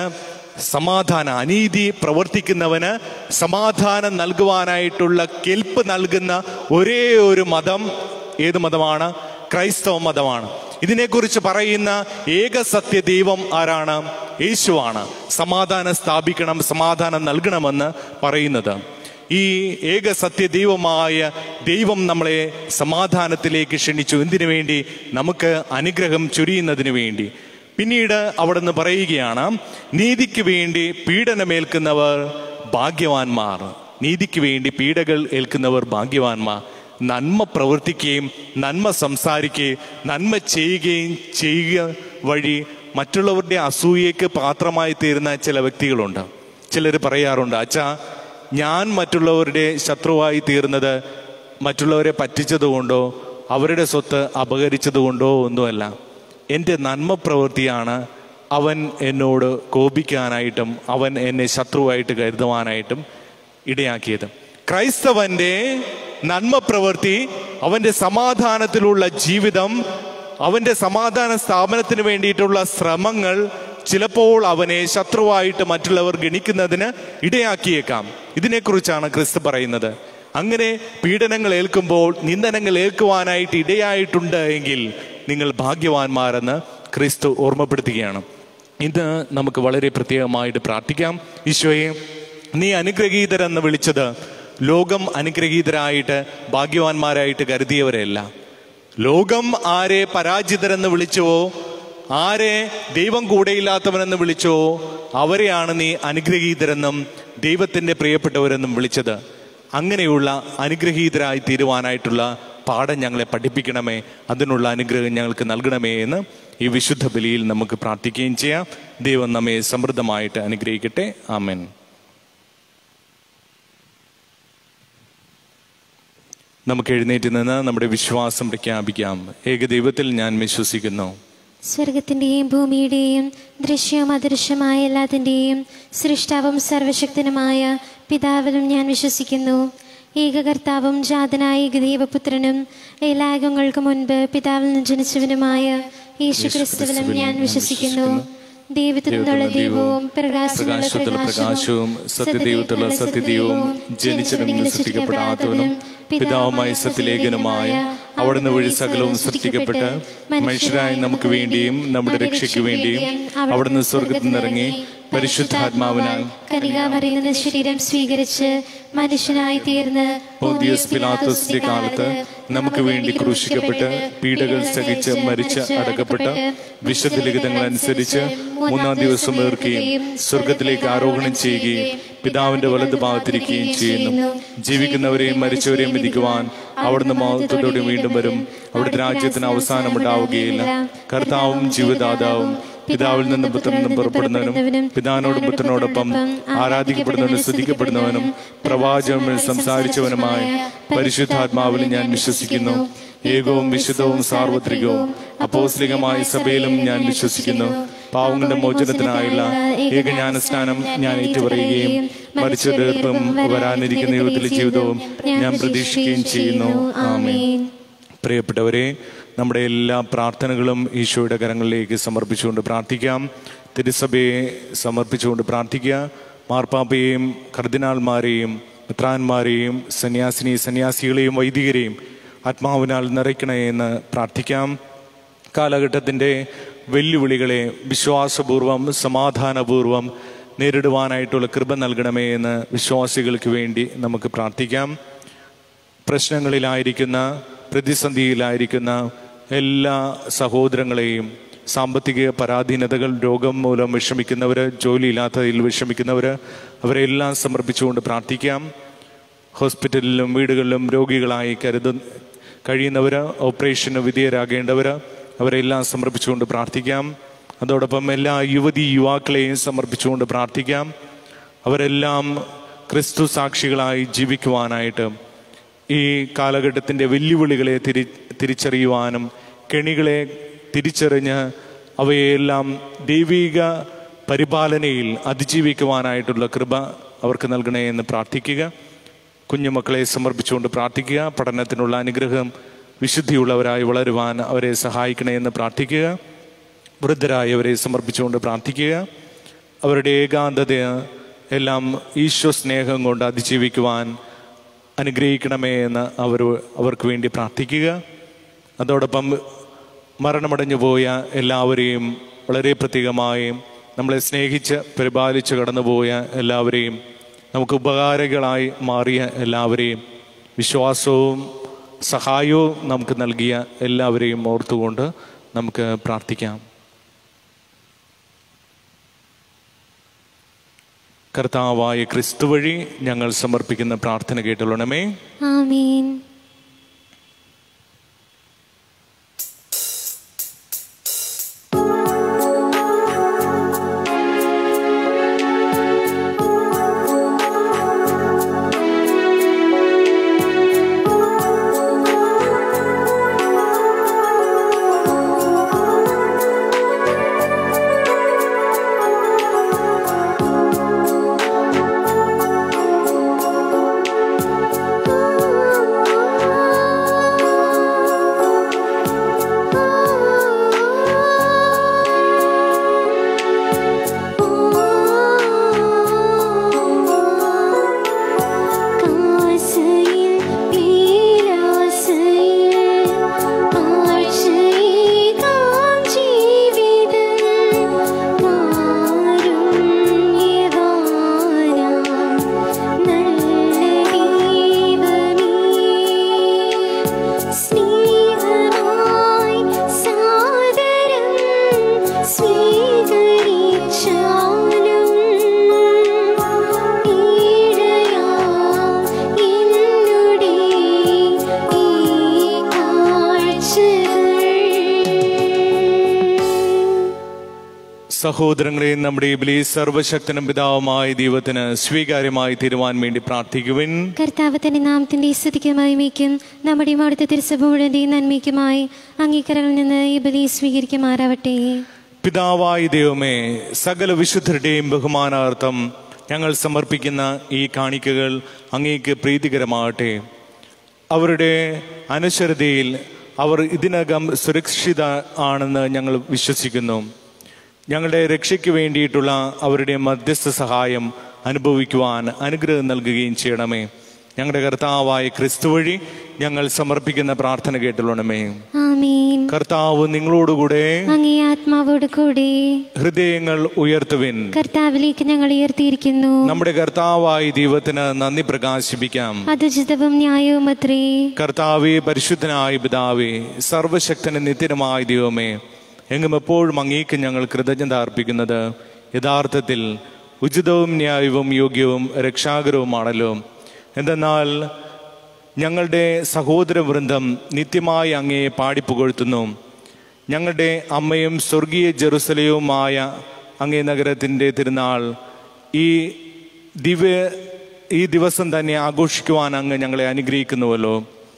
സമാധാന അനീതി പ്രവർത്തിക്കുന്നവന് സമാധാനം നൽകുവാനായിട്ടുള്ള കെൽപ്പ് നൽകുന്ന ഒരേ ഒരു മതം ഏത് മതമാണ് ക്രൈസ്തവ മതമാണ് ഇതിനെക്കുറിച്ച് പറയുന്ന ഏക സത്യ ദൈവം ആരാണ് യേശുവാണ് സമാധാനം സ്ഥാപിക്കണം സമാധാനം നൽകണമെന്ന് പറയുന്നത് ഈ ഏക സത്യദൈവമായ ദൈവം നമ്മളെ സമാധാനത്തിലേക്ക് ക്ഷണിച്ചു എന്തിനു വേണ്ടി നമുക്ക് അനുഗ്രഹം ചൊരിയുന്നതിന് വേണ്ടി പിന്നീട് അവിടുന്ന് പറയുകയാണ് നീതിക്ക് വേണ്ടി പീഡനമേൽക്കുന്നവർ ഭാഗ്യവാന്മാർ നീതിക്ക് വേണ്ടി പീഡകൾ ഏൽക്കുന്നവർ ഭാഗ്യവാന്മാർ നന്മ പ്രവർത്തിക്കുകയും നന്മ സംസാരിക്കുകയും നന്മ ചെയ്യുകയും ചെയ്യുക വഴി മറ്റുള്ളവരുടെ അസൂയക്ക് പാത്രമായി തീരുന്ന ചില വ്യക്തികളുണ്ട് ചിലർ പറയാറുണ്ട് അച്ഛാ ഞാൻ മറ്റുള്ളവരുടെ ശത്രുവായി തീർന്നത് മറ്റുള്ളവരെ പറ്റിച്ചതുകൊണ്ടോ അവരുടെ സ്വത്ത് അപഹരിച്ചതുകൊണ്ടോ ഒന്നുമല്ല എൻ്റെ നന്മ പ്രവൃത്തിയാണ് അവൻ എന്നോട് കോപിക്കാനായിട്ടും അവൻ എന്നെ ശത്രുവായിട്ട് കരുതുവാനായിട്ടും ഇടയാക്കിയത് ക്രൈസ്തവന്റെ നന്മ പ്രവൃത്തി അവന്റെ സമാധാനത്തിലുള്ള ജീവിതം അവന്റെ സമാധാന സ്ഥാപനത്തിന് വേണ്ടിയിട്ടുള്ള ശ്രമങ്ങൾ ചിലപ്പോൾ അവനെ ശത്രുവായിട്ട് മറ്റുള്ളവർ ഗണിക്കുന്നതിന് ഇടയാക്കിയേക്കാം ഇതിനെക്കുറിച്ചാണ് ക്രിസ്തു പറയുന്നത് അങ്ങനെ പീഡനങ്ങൾ ഏൽക്കുമ്പോൾ നിന്ദനങ്ങൾ ഏൽക്കുവാനായിട്ട് ഇടയായിട്ടുണ്ട് എങ്കിൽ നിങ്ങൾ ഭാഗ്യവാന്മാരെന്ന് ക്രിസ്തു ഓർമ്മപ്പെടുത്തുകയാണ് ഇത് നമുക്ക് വളരെ പ്രത്യേകമായിട്ട് പ്രാർത്ഥിക്കാം ഈശോയെ നീ അനുഗ്രഹീതരെന്ന് വിളിച്ചത് ലോകം അനുഗ്രഹീതരായിട്ട് ഭാഗ്യവാന്മാരായിട്ട് കരുതിയവരെയല്ല ലോകം ആരെ പരാജിതരെന്ന് വിളിച്ചുവോ ആരെ ദൈവം കൂടെയില്ലാത്തവനെന്ന് വിളിച്ചോ അവരെയാണ് നീ അനുഗ്രഹീതരെന്നും ദൈവത്തിന്റെ പ്രിയപ്പെട്ടവരെന്നും വിളിച്ചത് അങ്ങനെയുള്ള അനുഗ്രഹീതരായി തീരുവാനായിട്ടുള്ള പാഠം ഞങ്ങളെ പഠിപ്പിക്കണമേ അതിനുള്ള അനുഗ്രഹം ഞങ്ങൾക്ക് നൽകണമേ എന്ന് ഈ വിശുദ്ധ ബലിയിൽ നമുക്ക് പ്രാർത്ഥിക്കുകയും ചെയ്യാം ദൈവം നമ്മെ സമൃദ്ധമായിട്ട് അനുഗ്രഹിക്കട്ടെ ആമേൻ നമുക്ക് എഴുന്നേറ്റ് നിന്ന് നമ്മുടെ വിശ്വാസം പ്രഖ്യാപിക്കാം ഏകദൈവത്തിൽ ഞാൻ വിശ്വസിക്കുന്നു സ്വർഗത്തിന്റെയും ഭൂമിയുടെയും ദൃശ്യവും അദൃശ്യമായ എല്ലാത്തിൻ്റെയും സൃഷ്ടാവും സർവശക്തനുമായ പിതാവിലും ഞാൻ വിശ്വസിക്കുന്നു ഏകകർത്താവും ജാതനായ ഏകദൈവപുത്രനും എല്ലാ യുഗങ്ങൾക്ക് മുൻപ് പിതാവിൽ നിന്ന് ജനിച്ചവനുമായ യേശു ക്രിസ്തുവിലും ഞാൻ വിശ്വസിക്കുന്നു ദൈവത്തിൽ നിന്നുള്ള ദൈവവും പ്രകാശത്തിനുള്ള പ്രകാശത്തിലുള്ള പ്രകാശവും സത്യദൈവത്തിലുള്ള സത്യദൈവവും ജനിച്ചവനും സൃഷ്ടിക്കപ്പെടാത്തവനും പിതാവുമായ സത്യലേഖനുമായ അവിടുന്ന് വഴി സകലവും സൃഷ്ടിക്കപ്പെട്ട് മനുഷ്യരായി നമുക്ക് വേണ്ടിയും നമ്മുടെ രക്ഷയ്ക്ക് വേണ്ടിയും അവിടുന്ന് സ്വർഗത്തിൽ നിന്നിറങ്ങി പരിശുദ്ധാത്മാവിനാൽ കനികാമറിയുന്ന ശരീരം സ്വീകരിച്ച് മനുഷ്യനായി തീർന്ന് പോദിയസ് പിലാത്തോസിന്റെ കാലത്ത് നമുക്ക് വേണ്ടി ക്രൂശിക്കപ്പെട്ട് പീഡകൾ സഹിച്ച് മരിച്ച് അടക്കപ്പെട്ട് വിശുദ്ധ ലിഖിതങ്ങൾ അനുസരിച്ച് മൂന്നാം ദിവസം ഏർക്കുകയും സ്വർഗത്തിലേക്ക് ആരോഹണം ചെയ്യുകയും പിതാവിന്റെ വലത് ഭാഗത്തിരിക്കുകയും ചെയ്യുന്നു ജീവിക്കുന്നവരെയും മരിച്ചവരെയും വിധിക്കുവാൻ അവിടുന്ന് മഹത്വത്തോടെ വീണ്ടും വരും അവിടുത്തെ രാജ്യത്തിന് അവസാനമുണ്ടാവുകയില്ല കർത്താവും ജീവദാതാവും പിതാവിൽ നിന്ന് പുത്രനും പുറപ്പെടുന്നവനും പിതാവിനോടും പുത്രനോടൊപ്പം ആരാധിക്കപ്പെടുന്നവനും സ്തുതിക്കപ്പെടുന്നവനും പ്രവാചകൻ സംസാരിച്ചവനുമായ പരിശുദ്ധാത്മാവിൽ ഞാൻ വിശ്വസിക്കുന്നു ഏകവും വിശുദ്ധവും സാർവത്രികവും അപ്പോസ്ലികമായ സഭയിലും ഞാൻ വിശ്വസിക്കുന്നു പാവങ്ങളുടെ മോചനത്തിനായുള്ള ഏകജ്ഞാനസ്നാനം ഞാൻ ഏറ്റുപറയുകയും മരിച്ചവരും വരാനിരിക്കുന്ന യുഗത്തിലെ ജീവിതവും ഞാൻ പ്രതീക്ഷിക്കുകയും ചെയ്യുന്നു ആമേൻ പ്രിയപ്പെട്ടവരെ നമ്മുടെ എല്ലാ പ്രാർത്ഥനകളും ഈശോയുടെ കരങ്ങളിലേക്ക് സമർപ്പിച്ചുകൊണ്ട് പ്രാർത്ഥിക്കാം തിരുസഭയെ സമർപ്പിച്ചുകൊണ്ട് പ്രാർത്ഥിക്കുക മാർപ്പാപ്പയെയും കർദിനാൾമാരെയും മിത്രാന്മാരെയും സന്യാസിനി സന്യാസികളെയും വൈദികരെയും ആത്മാവിനാൽ നിറയ്ക്കണേ എന്ന് പ്രാർത്ഥിക്കാം കാലഘട്ടത്തിൻ്റെ വെല്ലുവിളികളെ വിശ്വാസപൂർവം സമാധാനപൂർവം നേരിടുവാനായിട്ടുള്ള കൃപ നൽകണമേ എന്ന് വിശ്വാസികൾക്ക് വേണ്ടി നമുക്ക് പ്രാർത്ഥിക്കാം പ്രശ്നങ്ങളിലായിരിക്കുന്ന പ്രതിസന്ധിയിലായിരിക്കുന്ന എല്ലാ സഹോദരങ്ങളെയും സാമ്പത്തിക പരാധീനതകൾ രോഗം മൂലം വിഷമിക്കുന്നവർ ജോലിയില്ലാത്തതിൽ വിഷമിക്കുന്നവർ അവരെല്ലാം സമർപ്പിച്ചുകൊണ്ട് പ്രാർത്ഥിക്കാം ഹോസ്പിറ്റലിലും വീടുകളിലും രോഗികളായി കരുത കഴിയുന്നവർ ഓപ്പറേഷന് വിധേയരാകേണ്ടവർ അവരെല്ലാം സമർപ്പിച്ചുകൊണ്ട് പ്രാർത്ഥിക്കാം അതോടൊപ്പം എല്ലാ യുവതി യുവാക്കളെയും സമർപ്പിച്ചുകൊണ്ട് പ്രാർത്ഥിക്കാം അവരെല്ലാം ക്രിസ്തു സാക്ഷികളായി ജീവിക്കുവാനായിട്ട് ഈ കാലഘട്ടത്തിൻ്റെ വെല്ലുവിളികളെ തിരി തിരിച്ചറിയുവാനും കെണികളെ തിരിച്ചറിഞ്ഞ് അവയെല്ലാം ദൈവിക പരിപാലനയിൽ അതിജീവിക്കുവാനായിട്ടുള്ള കൃപ അവർക്ക് നൽകണേ എന്ന് പ്രാർത്ഥിക്കുക കുഞ്ഞുമക്കളെ സമർപ്പിച്ചുകൊണ്ട് പ്രാർത്ഥിക്കുക പഠനത്തിനുള്ള അനുഗ്രഹം വിശുദ്ധിയുള്ളവരായി വളരുവാൻ അവരെ സഹായിക്കണേ എന്ന് പ്രാർത്ഥിക്കുക വൃദ്ധരായവരെ സമർപ്പിച്ചുകൊണ്ട് പ്രാർത്ഥിക്കുക അവരുടെ ഏകാന്തത എല്ലാം ഈശോ സ്നേഹം കൊണ്ട് അതിജീവിക്കുവാൻ അനുഗ്രഹിക്കണമേ എന്ന് അവർ അവർക്ക് വേണ്ടി പ്രാർത്ഥിക്കുക അതോടൊപ്പം മരണമടഞ്ഞു പോയ എല്ലാവരെയും വളരെ പ്രത്യേകമായും നമ്മളെ സ്നേഹിച്ച് പരിപാലിച്ച് കടന്നുപോയ എല്ലാവരെയും നമുക്ക് ഉപകാരികളായി മാറിയ എല്ലാവരെയും വിശ്വാസവും സഹായവും നമുക്ക് നൽകിയ എല്ലാവരെയും ഓർത്തുകൊണ്ട് നമുക്ക് പ്രാർത്ഥിക്കാം കർത്താവായ ക്രിസ്തു വഴി ഞങ്ങൾ സമർപ്പിക്കുന്ന പ്രാർത്ഥന കേട്ടുള്ളണമേ ആമീൻ കാസയിൽ പീലാസയിൽ ആഴ്ചയേകാം ജീവിതം കാരുണ്യവാനാം നല്ല ദൈവമേ സ്നേഹമായി സാദരം സ്വീകരിച്ചാലും ഈഴയാ എന്നുടെ ഈ കാഴ്ചകൾ സഹോദരങ്ങളെ നമ്മുടെ ഇബിലി സർവശക്തനും പിതാവുമായ ദൈവത്തിന് സ്വീകാര്യമായി തീരുവാൻ വേണ്ടി പ്രാർത്ഥിക്കുവിൻ കർത്താവ് തന്നെ നാമത്തിന്റെ സ്തുതിക്കും മഹിമയ്ക്കും നമ്മുടെ അടുത്ത തിരുസഭ മുഴുവൻ്റെയും നന്മയ്ക്കുമായി അംഗീകാരങ്ങളിൽ നിന്ന് ഈ ബലി സ്വീകരിക്കുമാറാവട്ടെ പിതാവായ ദൈവമേ സകല വിശുദ്ധരുടെയും ബഹുമാനാർത്ഥം ഞങ്ങൾ സമർപ്പിക്കുന്ന ഈ കാണിക്കകൾ അങ്ങേക്ക് പ്രീതികരമാകട്ടെ അവരുടെ അനശ്വരതയിൽ അവർ ഇതിനകം സുരക്ഷിത ആണെന്ന് ഞങ്ങൾ വിശ്വസിക്കുന്നു ഞങ്ങളുടെ രക്ഷയ്ക്ക് വേണ്ടിയിട്ടുള്ള അവരുടെ മധ്യസ്ഥ സഹായം അനുഭവിക്കുവാൻ അനുഗ്രഹം നൽകുകയും ചെയ്യണമേ ഞങ്ങളുടെ കർത്താവായ ക്രിസ്തു വഴി ഞങ്ങൾ സമർപ്പിക്കുന്ന പ്രാർത്ഥന കേട്ടുള്ളണമേ ആമീൻ കർത്താവ് നിങ്ങളോടുകൂടെ അങ്ങേ ആത്മാവോട് കൂടി ഹൃദയങ്ങൾ ഉയർത്തുവിൻ കർത്താവിലേക്ക് ഞങ്ങൾ ഉയർത്തിയിരിക്കുന്നു നമ്മുടെ കർത്താവായ ദൈവത്തിന് നന്ദി പ്രകാശിപ്പിക്കാം അത് ജിതവും ന്യായവും അത്രേ കർത്താവെ പരിശുദ്ധനായ പിതാവേ സർവശക്തന് നിത്യനമായ ദൈവമേ എങ്ങും എപ്പോഴും അങ്ങേക്ക് ഞങ്ങൾ കൃതജ്ഞത അർപ്പിക്കുന്നത് യഥാർത്ഥത്തിൽ ഉചിതവും ന്യായവും യോഗ്യവും രക്ഷാകരവുമാണല്ലോ എന്തെന്നാൽ ഞങ്ങളുടെ സഹോദര വൃന്ദം നിത്യമായി അങ്ങയെ പാടിപ്പുകഴ്ത്തുന്നു ഞങ്ങളുടെ അമ്മയും സ്വർഗീയ ജെറുസലയുമായ അങ്ങേ നഗരത്തിൻ്റെ തിരുനാൾ ഈ ദിവ്യ ഈ ദിവസം തന്നെ ആഘോഷിക്കുവാൻ അങ്ങ് ഞങ്ങളെ അനുഗ്രഹിക്കുന്നുവല്ലോ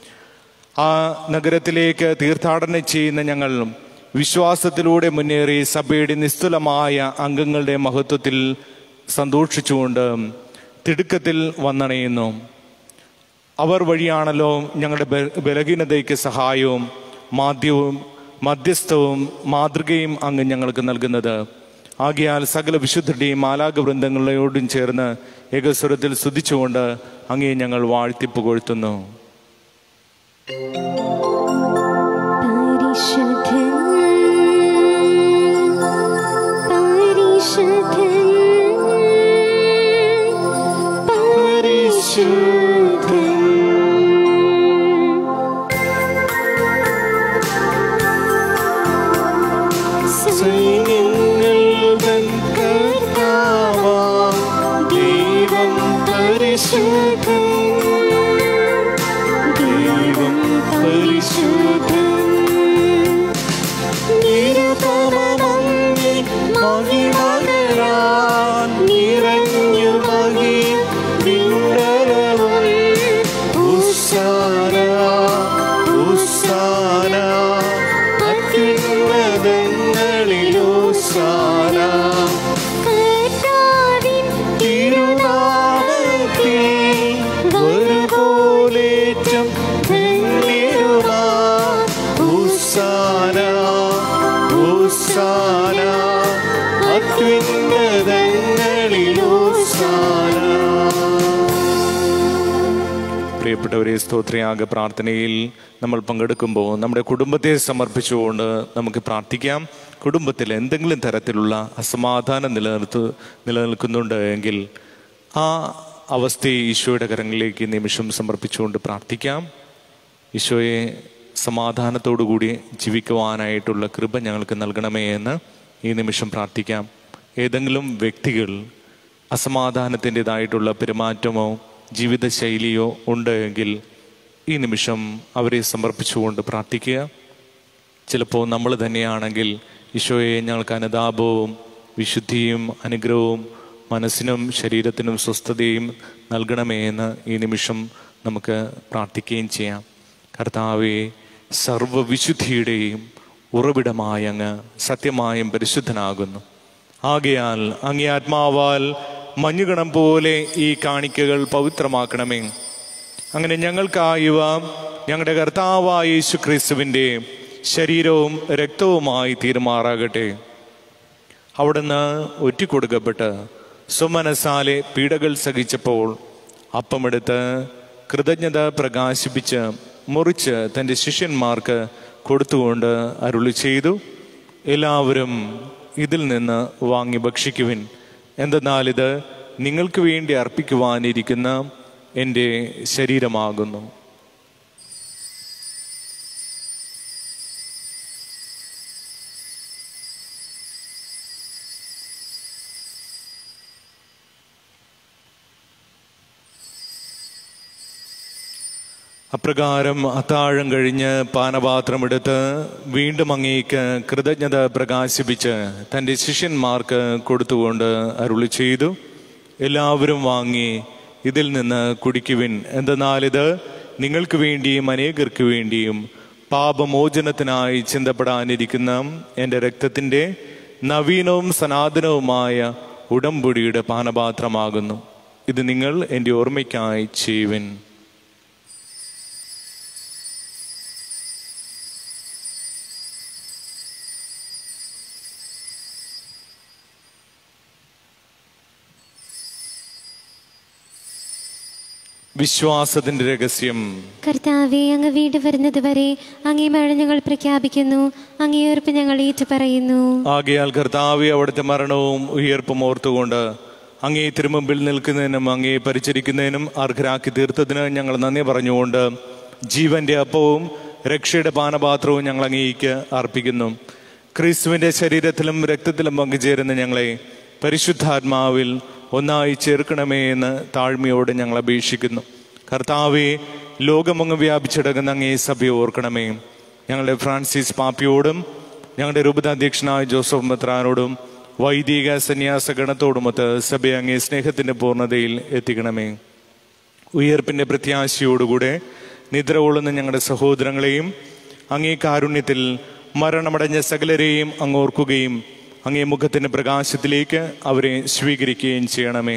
ആ നഗരത്തിലേക്ക് തീർത്ഥാടനം ചെയ്യുന്ന ഞങ്ങൾ വിശ്വാസത്തിലൂടെ മുന്നേറി സഭയുടെ നിസ്തുലമായ അംഗങ്ങളുടെ മഹത്വത്തിൽ സന്തോഷിച്ചുകൊണ്ട് തിടുക്കത്തിൽ വന്നണയുന്നു അവർ വഴിയാണല്ലോ ഞങ്ങളുടെ ബ- ബലഹീനതയ്ക്ക് സഹായവും മാധ്യവും മധ്യസ്ഥവും മാതൃകയും അങ്ങ് ഞങ്ങൾക്ക് നൽകുന്നത് ആകിയാൽ സകല വിശുദ്ധരുടെയും മാലാക വൃന്ദങ്ങളോടും ചേർന്ന് ഏകസ്വരത്തിൽ സ്തുതിച്ചുകൊണ്ട് അങ്ങേ ഞങ്ങൾ വാഴ്ത്തിപ്പുകൊഴുത്തുന്നു പരിശുദ്ധൻ സൈന്യങ്ങൾ തൻ കർത്താവാം ദൈവം പരിശുദ്ധൻ ദൈവം പരിശുദ്ധൻ നിരുപമമങ്ങി മഹിമകളാൽ നിറഞ്ഞു മഹി വിണ്ടലവും ഉസ്സാന ഉസ്സാന അത്യുന്നതങ്ങളിൽ ഉസ്സാന കർത്താവിൻ തിരുനാമത്തിൽ വരുപോലേറ്റം ധന്യരുമാ ഉസ്സാന ഉസ്സാന അത്യുന്നതങ്ങളിൽ ഉസ്സാന പ്രിയപ്പെട്ടവരെ സ്തോത്രയാഗ പ്രാർത്ഥനയിൽ നമ്മൾ പങ്കെടുക്കുമ്പോൾ നമ്മുടെ കുടുംബത്തെ സമർപ്പിച്ചുകൊണ്ട് നമുക്ക് പ്രാർത്ഥിക്കാം കുടുംബത്തിൽ എന്തെങ്കിലും തരത്തിലുള്ള അസമാധാനം നിലനിർത്ത് നിലനിൽക്കുന്നുണ്ട് എങ്കിൽ ആ അവസ്ഥയെ ഈശോയുടെ കരങ്ങളിലേക്ക് ഈ നിമിഷം സമർപ്പിച്ചുകൊണ്ട് പ്രാർത്ഥിക്കാം ഈശോയെ സമാധാനത്തോടുകൂടി ജീവിക്കുവാനായിട്ടുള്ള കൃപ ഞങ്ങൾക്ക് നൽകണമേ എന്ന് ഈ നിമിഷം പ്രാർത്ഥിക്കാം ഏതെങ്കിലും വ്യക്തികൾ അസമാധാനത്തിൻ്റെതായിട്ടുള്ള പെരുമാറ്റമോ ജീവിതശൈലിയോ ഉണ്ട് എങ്കിൽ ഈ നിമിഷം അവരെ സമർപ്പിച്ചുകൊണ്ട് പ്രാർത്ഥിക്കുക ചിലപ്പോൾ നമ്മൾ തന്നെയാണെങ്കിൽ ഈശോയെ ഞങ്ങൾക്ക് അനുതാപവും വിശുദ്ധിയും അനുഗ്രഹവും മനസ്സിനും ശരീരത്തിനും സ്വസ്ഥതയും നൽകണമേ എന്ന് ഈ നിമിഷം നമുക്ക് പ്രാർത്ഥിക്കുകയും ചെയ്യാം കർത്താവെ സർവവിശുദ്ധിയുടെയും ഉറവിടമായ അങ്ങ് സത്യമായും പരിശുദ്ധനാകുന്നു ആകയാൽ അങ്ങേ ആത്മാവാൽ മഞ്ഞുകണം പോലെ ഈ കാണിക്കകൾ പവിത്രമാക്കണമേ അങ്ങനെ ഞങ്ങൾക്കായവ ഞങ്ങളുടെ കർത്താവായ യേശു ക്രിസ്തുവിൻ്റെ ശരീരവും രക്തവുമായി തീരുമാറാകട്ടെ അവിടുന്ന് ഒറ്റിക്കൊടുക്കപ്പെട്ട് സുമനസാലെ പീഡകൾ സഹിച്ചപ്പോൾ അപ്പമെടുത്ത് കൃതജ്ഞത പ്രകാശിപ്പിച്ച് മുറിച്ച് തൻ്റെ ശിഷ്യന്മാർക്ക് കൊടുത്തുകൊണ്ട് അരുളി ചെയ്തു എല്ലാവരും ഇതിൽ നിന്ന് വാങ്ങി ഭക്ഷിക്കുവിൻ എന്തെന്നാൽ ഇത് നിങ്ങൾക്ക് വേണ്ടി അർപ്പിക്കുവാനിരിക്കുന്ന എൻ്റെ ശരീരമാകുന്നു അപ്രകാരം അത്താഴം കഴിഞ്ഞ് പാനപാത്രമെടുത്ത് വീണ്ടും അങ്ങേക്ക് കൃതജ്ഞത പ്രകാശിപ്പിച്ച് തൻ്റെ ശിഷ്യന്മാർക്ക് കൊടുത്തുകൊണ്ട് അരുളി ചെയ്തു എല്ലാവരും വാങ്ങി ഇതിൽ നിന്ന് കുടിക്കുവിൻ എന്തെന്നാലിത് നിങ്ങൾക്ക് വേണ്ടിയും അനേകർക്ക് വേണ്ടിയും പാപമോചനത്തിനായി ചിന്തപ്പെടാനിരിക്കുന്ന എൻ്റെ രക്തത്തിൻ്റെ നവീനവും സനാതനവുമായ ഉടമ്പൊടിയുടെ പാനപാത്രമാകുന്നു ഇത് നിങ്ങൾ എൻ്റെ ഓർമ്മയ്ക്കായി ചെയ്യുവിൻ വിശ്വാസത്തിന്റെ രഹസ്യം കർത്താവെ അങ്ങ് വീണ്ടും വരുന്നത് വരെ അങ്ങേ മഴ ഞങ്ങൾ പ്രഖ്യാപിക്കുന്നു അങ്ങേ ഉറപ്പ് ഞങ്ങൾ ഏറ്റു പറയുന്നു ആകയാൽ കർത്താവെ അവിടുത്തെ മരണവും ഉയർപ്പും ഓർത്തുകൊണ്ട് അങ്ങേ തിരുമുമ്പിൽ നിൽക്കുന്നതിനും അങ്ങേ പരിചരിക്കുന്നതിനും അർഹരാക്കി തീർത്തതിന് ഞങ്ങൾ നന്ദി പറഞ്ഞുകൊണ്ട് ജീവന്റെ അപ്പവും രക്ഷയുടെ പാനപാത്രവും ഞങ്ങൾ അങ്ങേക്ക് അർപ്പിക്കുന്നു ക്രിസ്തുവിന്റെ ശരീരത്തിലും രക്തത്തിലും പങ്കുചേരുന്ന ഞങ്ങളെ പരിശുദ്ധാത്മാവിൽ ഒന്നായി ചേർക്കണമേ എന്ന് താഴ്മയോട് ഞങ്ങൾ അപേക്ഷിക്കുന്നു കർത്താവെ ലോകമങ്ങ് വ്യാപിച്ചിടങ്ങുന്ന അങ്ങേ സഭയെ ഓർക്കണമേ ഞങ്ങളുടെ ഫ്രാൻസിസ് പാപ്പിയോടും ഞങ്ങളുടെ രൂപതാധ്യക്ഷനായ ജോസഫ് മെത്രാനോടും വൈദിക സന്യാസ ഗണത്തോടുമൊത്ത് സഭയെ അങ്ങേ സ്നേഹത്തിന്റെ പൂർണ്ണതയിൽ എത്തിക്കണമേ ഉയർപ്പിന്റെ പ്രത്യാശയോടുകൂടെ നിദ്ര കൊള്ളുന്ന ഞങ്ങളുടെ സഹോദരങ്ങളെയും അങ്ങേ കാരുണ്യത്തിൽ മരണമടഞ്ഞ സകലരെയും അങ്ങ് ഓർക്കുകയും അങ്ങേ മുഖത്തിന്റെ പ്രകാശത്തിലേക്ക് അവരെ സ്വീകരിക്കുകയും ചെയ്യണമേ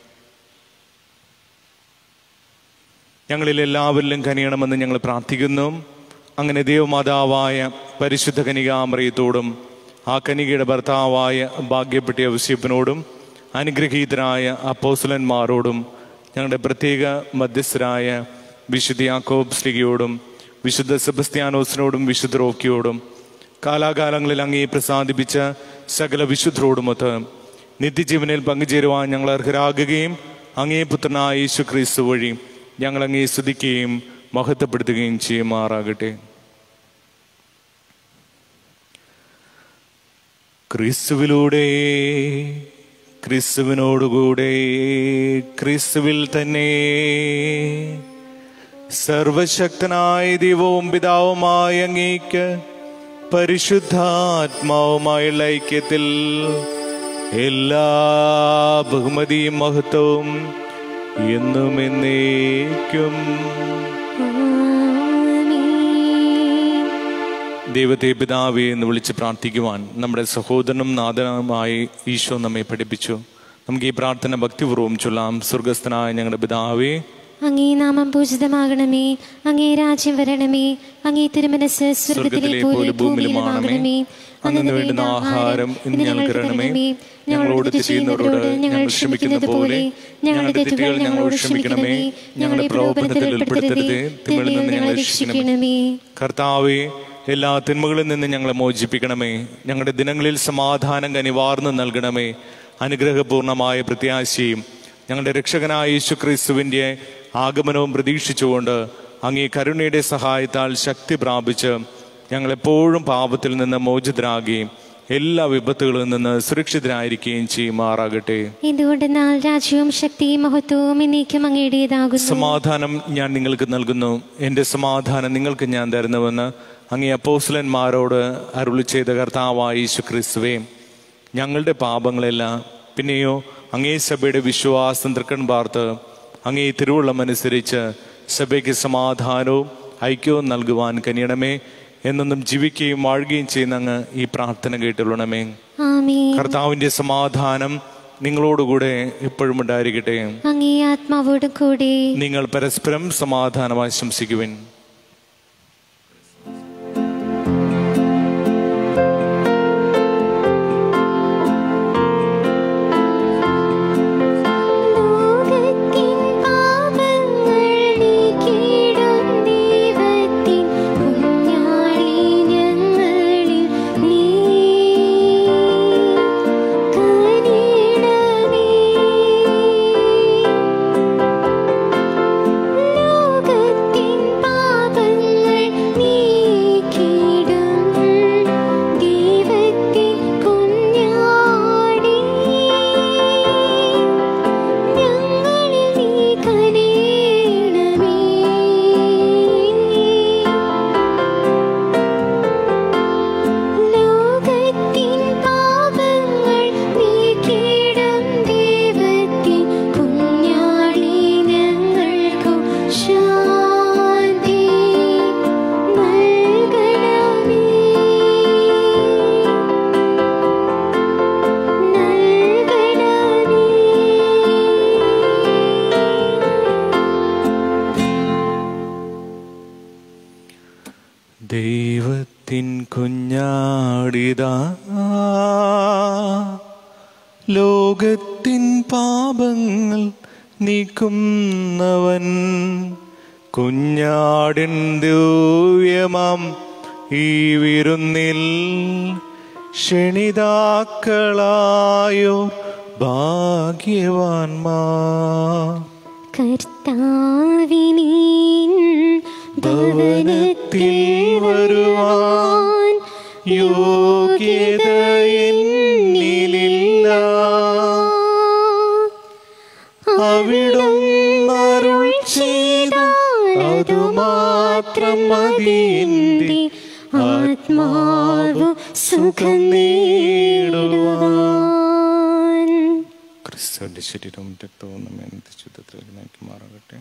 ഞങ്ങളിൽ എല്ലാവരിലും കനിയണമെന്ന് ഞങ്ങൾ പ്രാർത്ഥിക്കുന്നു അങ്ങനെ ദൈവമാതാവായ പരിശുദ്ധ കനികാമറിയത്തോടും ആ കനികയുടെ ഭർത്താവായ ഭാഗ്യപ്പെട്ട ഔസ്യപ്പനോടും അനുഗ്രഹീതരായ അപ്പോസുലന്മാരോടും ഞങ്ങളുടെ പ്രത്യേക മധ്യസ്ഥരായ വിശുദ്ധ യാക്കോബ് സ്ലിഗിയോടും വിശുദ്ധ സെബസ്ത്യാനോസിനോടും വിശുദ്ധ റോക്കിയോടും കാലാകാലങ്ങളിൽ അങ്ങേ പ്രസാദിപ്പിച്ച സകല വിശുദ്ധരോടുമൊത്ത് നിത്യജീവനിൽ പങ്കുചേരുവാൻ ഞങ്ങൾ അർഹരാകുകയും അങ്ങേ പുത്രനായ യേശു ക്രിസ്തു വഴി ഞങ്ങൾ അങ്ങേ സ്തുതിക്കുകയും മഹത്വപ്പെടുത്തുകയും ചെയ്യുമാറാകട്ടെ ക്രിസ്തുവിലൂടെ ക്രിസ്തുവിനോടുകൂടെ ക്രിസ്തുവിൽ തന്നെ സർവശക്തനായ ദൈവവും പിതാവുമായ അങ്ങേക്ക് പരിശുദ്ധാത്മാവുമായുള്ള ഐക്യത്തിൽ എല്ലാ ബഹുമതിയും മഹത്വവും എന്നും എന്നേക്കും ആമേൻ ദൈവത്തെ പിതാവേ എന്ന് വിളിച്ച് പ്രാർത്ഥിക്കുവാൻ നമ്മുടെ സഹോദരനും നാഥനുമായി ഈശോ നമ്മെ പഠിപ്പിച്ചു നമുക്ക് ഈ പ്രാർത്ഥന ഭക്തിപൂർവ്വം ചൊല്ലാം സ്വർഗസ്ഥനായ ഞങ്ങളുടെ പിതാവേ അങ്ങേ നാമം പൂജിതമാകണമേ അങ്ങേ രാജ്യം വരണമേ അങ്ങേ തിരുമനസ് സ്വർഗത്തിലെ പോലെ ഭൂമിയിലുമാകണമേ അന്നു വേണ്ടുന്ന ആഹാരം ഇന്ന് ഞങ്ങൾക്ക് തരണമേ ഞങ്ങളോട് തെറ്റ് ചെയ്യുന്നവരോട് ഞങ്ങൾ ക്ഷമിക്കുന്നത് പോലെ ഞങ്ങളുടെ തെറ്റുകൾ ഞങ്ങളോട് ക്ഷമിക്കണമേ ഞങ്ങളുടെ പ്രലോഭനത്തിൽ ഉൾപ്പെടുത്തരുത് തിന്മകളിൽ നിന്ന് ഞങ്ങളെ രക്ഷിക്കണമേ രക്ഷിക്കണമേ കർത്താവെ എല്ലാ തിന്മകളിൽ നിന്ന് ഞങ്ങളെ മോചിപ്പിക്കണമേ ഞങ്ങളുടെ ദിനങ്ങളിൽ സമാധാനം കനിവാർന്ന് നൽകണമേ അനുഗ്രഹപൂർണമായ പ്രത്യാശയും ഞങ്ങളുടെ രക്ഷകനായ യേശു ക്രിസ്തുവിൻ്റെ ആഗമനവും പ്രതീക്ഷിച്ചുകൊണ്ട് അങ്ങേ കരുണയുടെ സഹായത്താൽ ശക്തി പ്രാപിച്ച് ഞങ്ങളെപ്പോഴും പാപത്തിൽ നിന്ന് മോചിതരാകുകയും എല്ലാ വിപത്തുകളിൽ നിന്ന് സുരക്ഷിതരായിരിക്കുകയും ചെയ്യുമാറാകട്ടെ എന്തുകൊണ്ടെന്നാൽ രാജ്യവും ശക്തിയും മഹത്വവും എന്നേക്കും അങ്ങയുടേതാകുന്നു സമാധാനം ഞാൻ നിങ്ങൾക്ക് നൽകുന്നു എൻ്റെ സമാധാനം നിങ്ങൾക്ക് ഞാൻ തരുന്നുവെന്ന് അങ്ങേ അപ്പോസ്ലന്മാരോട് അരുളി ചെയ്ത കർത്താവായ യേശു ക്രിസ്തുവേ ഞങ്ങളുടെ പാപങ്ങളെല്ലാം പിന്നെയോ അങ്ങേ സഭയുടെ വിശ്വാസം തൃക്കൺ പാർത്ത് അങ്ങേ തിരുവുള്ളമനുസരിച്ച് സഭയ്ക്ക് സമാധാനവും ഐക്യവും നൽകുവാൻ കനിയണമേ എന്നൊന്നും ജീവിക്കുകയും വാഴുകയും ചെയ്യുന്ന അങ്ങ് ഈ പ്രാർത്ഥന കേട്ടുള്ളണമേ ആമേൻ കർത്താവിൻ്റെ സമാധാനം നിങ്ങളോടുകൂടെ എപ്പോഴും ഉണ്ടായിരിക്കട്ടെ അങ്ങേ ആത്മാവോട് കൂടെ നിങ്ങൾ പരസ്പരം സമാധാനം ആശംസിക്കുവിൻ ലോകത്തിൻ പാപങ്ങൾ നീക്കിയിടും ദൈവത്തിൻ കുഞ്ഞാടി ഞങ്ങളിൽ നീ കനിയണമേ ലോകത്തിൻ പാപങ്ങൾ നീക്കിയിടും ദൈവത്തിൻ കുഞ്ഞാടി ഞങ്ങളിൽ നീ കനിയണമേ ലോകത്തിൻ പാപങ്ങൾ നീക്കിയിടും ദൈവത്തിൻ കുഞ്ഞാടി ഞങ്ങൾക്കു ശാന്തി നൽകണമേ ദൈവത്തിൻ കുഞ്ഞാടിതാ ലോകത്തിൻ പാപങ്ങൾ നീക്കുന്നവൻ കുഞ്ഞാടിൻ ദിവ്യമാം ഈ വിരുന്നിൽ ക്ഷണിതാക്കളായോ ഭാഗ്യവാന്മാർ കർത്താവിനീൻ ഭവനത്തിൽ വരുവാൻ യോഗ്യത എന്നിലില്ല അവിടും അരുൾ ചെയ്ത അതുമാത്രം മതി എൻ്റെ ആത്മാവ് സുഖം നേടുവാൻ ക്രിസ്തുവിന്റെ ശരീരവും രക്തവും നമ്മെ നിത്യശുദ്ധത്തിലേക്ക് നയിക്കി മാറാകട്ടെ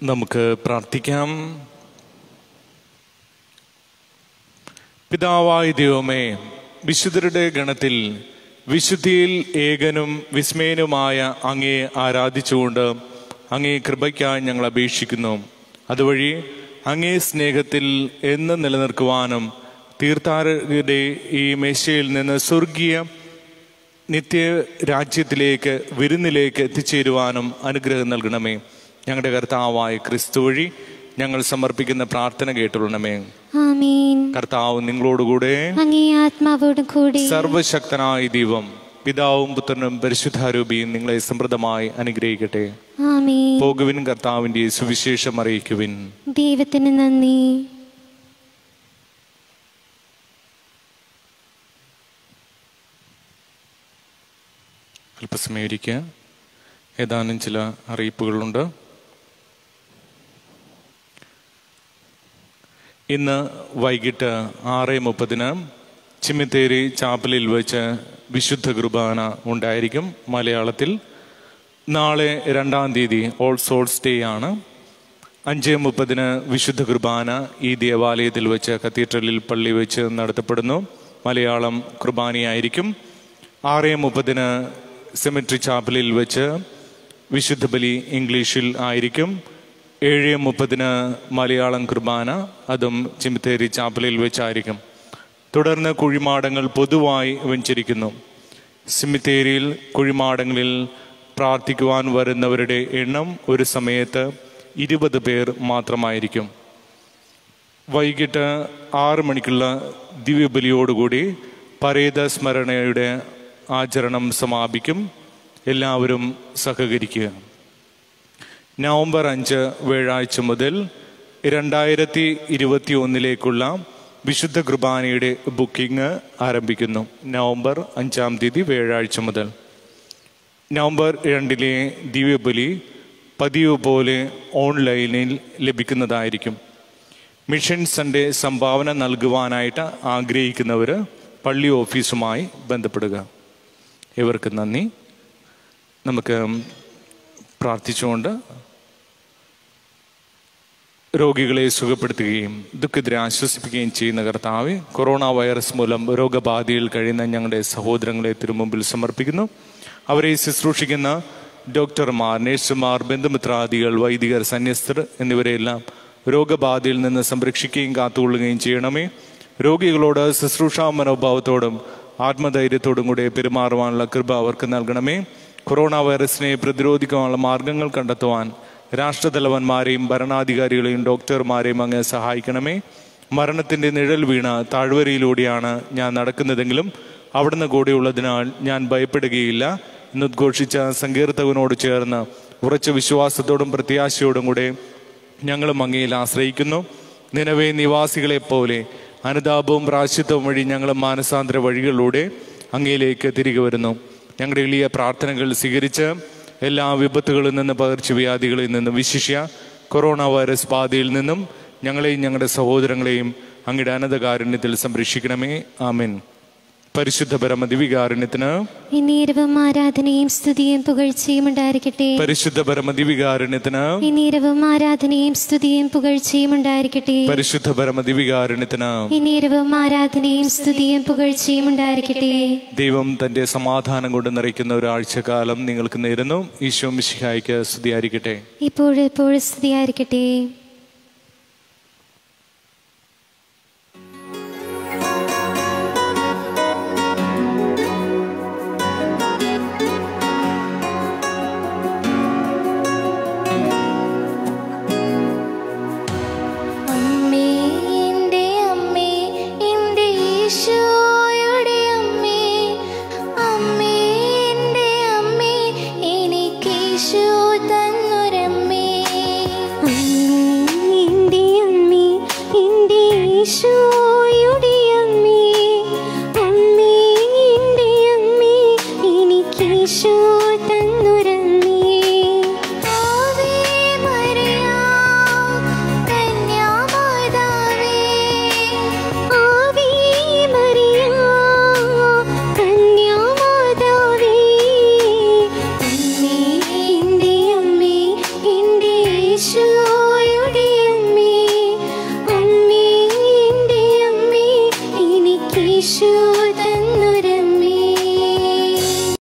നമുക്ക് പ്രാർത്ഥിക്കാം പിതാവായ ദൈവമേ വിശുദ്ധരുടെ ഗണത്തിൽ വിശുദ്ധിയിൽ ഏകനും വിസ്മയനുമായ അങ്ങയെ ആരാധിച്ചുകൊണ്ട് അങ്ങേ കൃപയ്ക്കായി ഞങ്ങൾ അപേക്ഷിക്കുന്നു അതുവഴി അങ്ങേ സ്നേഹത്തിൽ എന്ന് നിലനിൽക്കുവാനും തീർത്ഥാടകരുടെ ഈ മേശയിൽ നിന്ന് സ്വർഗീയ നിത്യ രാജ്യത്തിലേക്ക് വിരുന്നിലേക്ക് എത്തിച്ചേരുവാനും അനുഗ്രഹം നൽകണമേ ഞങ്ങളുടെ കർത്താവായ ക്രിസ്തു വഴി ഞങ്ങൾ സമർപ്പിക്കുന്ന പ്രാർത്ഥന കേട്ടുള്ളണമേ ആമീൻ കർത്താവ് നിങ്ങളോടുകൂടെ അങ്ങേ ആത്മാവോടും കൂടി സർവശക്തനായ ദൈവം പിതാവും പുത്രനും പരിശുദ്ധാരൂപിയും നിങ്ങളെ സമൃദ്ധമായി അനുഗ്രഹിക്കട്ടെ ആമീൻ പോകുവിൻ കർത്താവിന്റെ സുവിശേഷം അറിയിക്കുവിൻ ദൈവത്തിന് നന്ദി അല്പസമയം ഇരിക്കുക ഏതാനും ചില അറിയിപ്പുകളുണ്ട് ഇന്ന് വൈകിട്ട് ആറ് മുപ്പതിന് ചിമ്മിത്തേരി ചാപ്പലിൽ വെച്ച് വിശുദ്ധ കുർബാന ഉണ്ടായിരിക്കും മലയാളത്തിൽ നാളെ രണ്ടാം തീയതി ഓൾ സോൾസ് ഡേ ആണ് അഞ്ച് മുപ്പതിന് വിശുദ്ധ കുർബാന ഈ ദേവാലയത്തിൽ വെച്ച് കത്തീഡ്രലിൽ പള്ളി വെച്ച് നടത്തപ്പെടുന്നു മലയാളം കുർബാനയായിരിക്കും ആറ് മുപ്പതിന് സെമിട്രി ചാപ്പലിൽ വെച്ച് വിശുദ്ധ ബലി ഇംഗ്ലീഷിൽ ആയിരിക്കും ഏഴ് മുപ്പതിന് മലയാളം കുർബാന അതും ചിമിത്തേരി ചാപ്പലിൽ വെച്ചായിരിക്കും തുടർന്ന് കുഴിമാടങ്ങൾ പൊതുവായി വെഞ്ചരിക്കുന്നു സിമിത്തേരിയിൽ കുഴിമാടങ്ങളിൽ പ്രാർത്ഥിക്കുവാൻ വരുന്നവരുടെ എണ്ണം ഒരു സമയത്ത് ഇരുപത് പേർ മാത്രമായിരിക്കും വൈകിട്ട് ആറ് മണിക്കുള്ള ദിവ്യബലിയോടുകൂടി പരേത സ്മരണയുടെ ആചരണം സമാപിക്കും എല്ലാവരും സഹകരിക്കുക നവംബർ അഞ്ച് വ്യാഴാഴ്ച മുതൽ രണ്ടായിരത്തി ഇരുപത്തി ഒന്നിലേക്കുള്ള വിശുദ്ധ കുർബാനയുടെ ബുക്കിംഗ് ആരംഭിക്കുന്നു നവംബർ അഞ്ചാം തീയതി വ്യാഴാഴ്ച മുതൽ നവംബർ രണ്ടിലെ ദിവ്യബലി പതിവ് പോലെ ഓൺലൈനിൽ ലഭിക്കുന്നതായിരിക്കും മിഷൻ സൺഡേ സംഭാവന നൽകുവാനായിട്ട് ആഗ്രഹിക്കുന്നവർ പള്ളി ഓഫീസുമായി ബന്ധപ്പെടുക ഇവർക്ക് നന്ദി നമുക്ക് പ്രാർത്ഥിച്ചുകൊണ്ട് രോഗികളെ സുഖപ്പെടുത്തുകയും ദുഃഖിതരെ ആശ്വസിപ്പിക്കുകയും ചെയ്യുന്ന കർത്താവ് കൊറോണ വൈറസ് മൂലം രോഗബാധയിൽ കഴിയുന്ന ഞങ്ങളുടെ സഹോദരങ്ങളെ തിരുമുമ്പിൽ സമർപ്പിക്കുന്നു അവരെ ശുശ്രൂഷിക്കുന്ന ഡോക്ടർമാർ നഴ്സുമാർ ബന്ധുമിത്രാദികൾ വൈദികർ സന്യസ്തർ എന്നിവരെല്ലാം രോഗബാധയിൽ നിന്ന് സംരക്ഷിക്കുകയും കാത്തുകൊള്ളുകയും ചെയ്യണമേ രോഗികളോട് ശുശ്രൂഷാ മനോഭാവത്തോടും ആത്മധൈര്യത്തോടും കൂടെ പെരുമാറുവാനുള്ള കൃപ അവർക്ക് നൽകണമേ കൊറോണ വൈറസിനെ പ്രതിരോധിക്കാനുള്ള മാർഗങ്ങൾ കണ്ടെത്തുവാൻ രാഷ്ട്രതലവന്മാരെയും ഭരണാധികാരികളെയും ഡോക്ടർമാരെയും അങ്ങ് സഹായിക്കണമേ മരണത്തിന്റെ നിഴൽ വീണ താഴ്വരയിലൂടെയാണ് ഞാൻ നടക്കുന്നതെങ്കിലും അവിടുന്ന് കൂടെയുള്ളതിനാൽ ഞാൻ ഭയപ്പെടുകയില്ല എന്നുദ്ഘോഷിച്ച സങ്കീർത്തകനോട് ചേർന്ന് ഉറച്ച വിശ്വാസത്തോടും പ്രത്യാശയോടും കൂടെ ഞങ്ങളും അങ്ങയിൽ ആശ്രയിക്കുന്നു നിലവേ നിവാസികളെ പോലെ അനുതാപവും പ്രാശ്യത്വവും വഴി ഞങ്ങൾ മാനസാന്തര വഴികളിലൂടെ അങ്ങയിലേക്ക് തിരികെ വരുന്നു ഞങ്ങളുടെ എളിയ പ്രാർത്ഥനകൾ സ്വീകരിച്ച് എല്ലാ വിപത്തുകളിൽ നിന്ന് പകർച്ചവ്യാധികളിൽ നിന്നും വിശിഷ്യ കൊറോണ വൈറസ് ബാധയിൽ നിന്നും ഞങ്ങളെയും ഞങ്ങളുടെ സഹോദരങ്ങളെയും അങ്ങയുടെ അനന്തകാരുണ്യത്തിൽ സംരക്ഷിക്കണമേ ആമേൻ പരിശുദ്ധ പരമദിവികാരുണ്യത്തിന് ഇന്നീരവും ആരാധനയും സ്തുതിയും പുകഴ്ചയും ഉണ്ടായിരിക്കട്ടെ പരിശുദ്ധ പരമദിവികാരുണ്യത്തിന് ഇന്നീരവും ആരാധനയും സ്തുതിയും പുകഴ്ചയും ഉണ്ടായിരിക്കട്ടെ പരിശുദ്ധ പരമദിവികാരുണ്യത്തിന് ഇന്നീരവും ആരാധനയും സ്തുതിയും പുകഴ്ചയും ഉണ്ടായിരിക്കട്ടെ ദൈവം തന്റെ സമാധാനം കൊണ്ട് നിറയ്ക്കുന്ന ഒരാഴ്ചക്കാലം നിങ്ങൾക്ക് നേരുന്നു ഈശോ മിശിഹായിക്ക് സ്തുതിയായിരിക്കട്ടെ ഇപ്പോഴും എപ്പോഴും സ്തുതിയായിരിക്കട്ടെ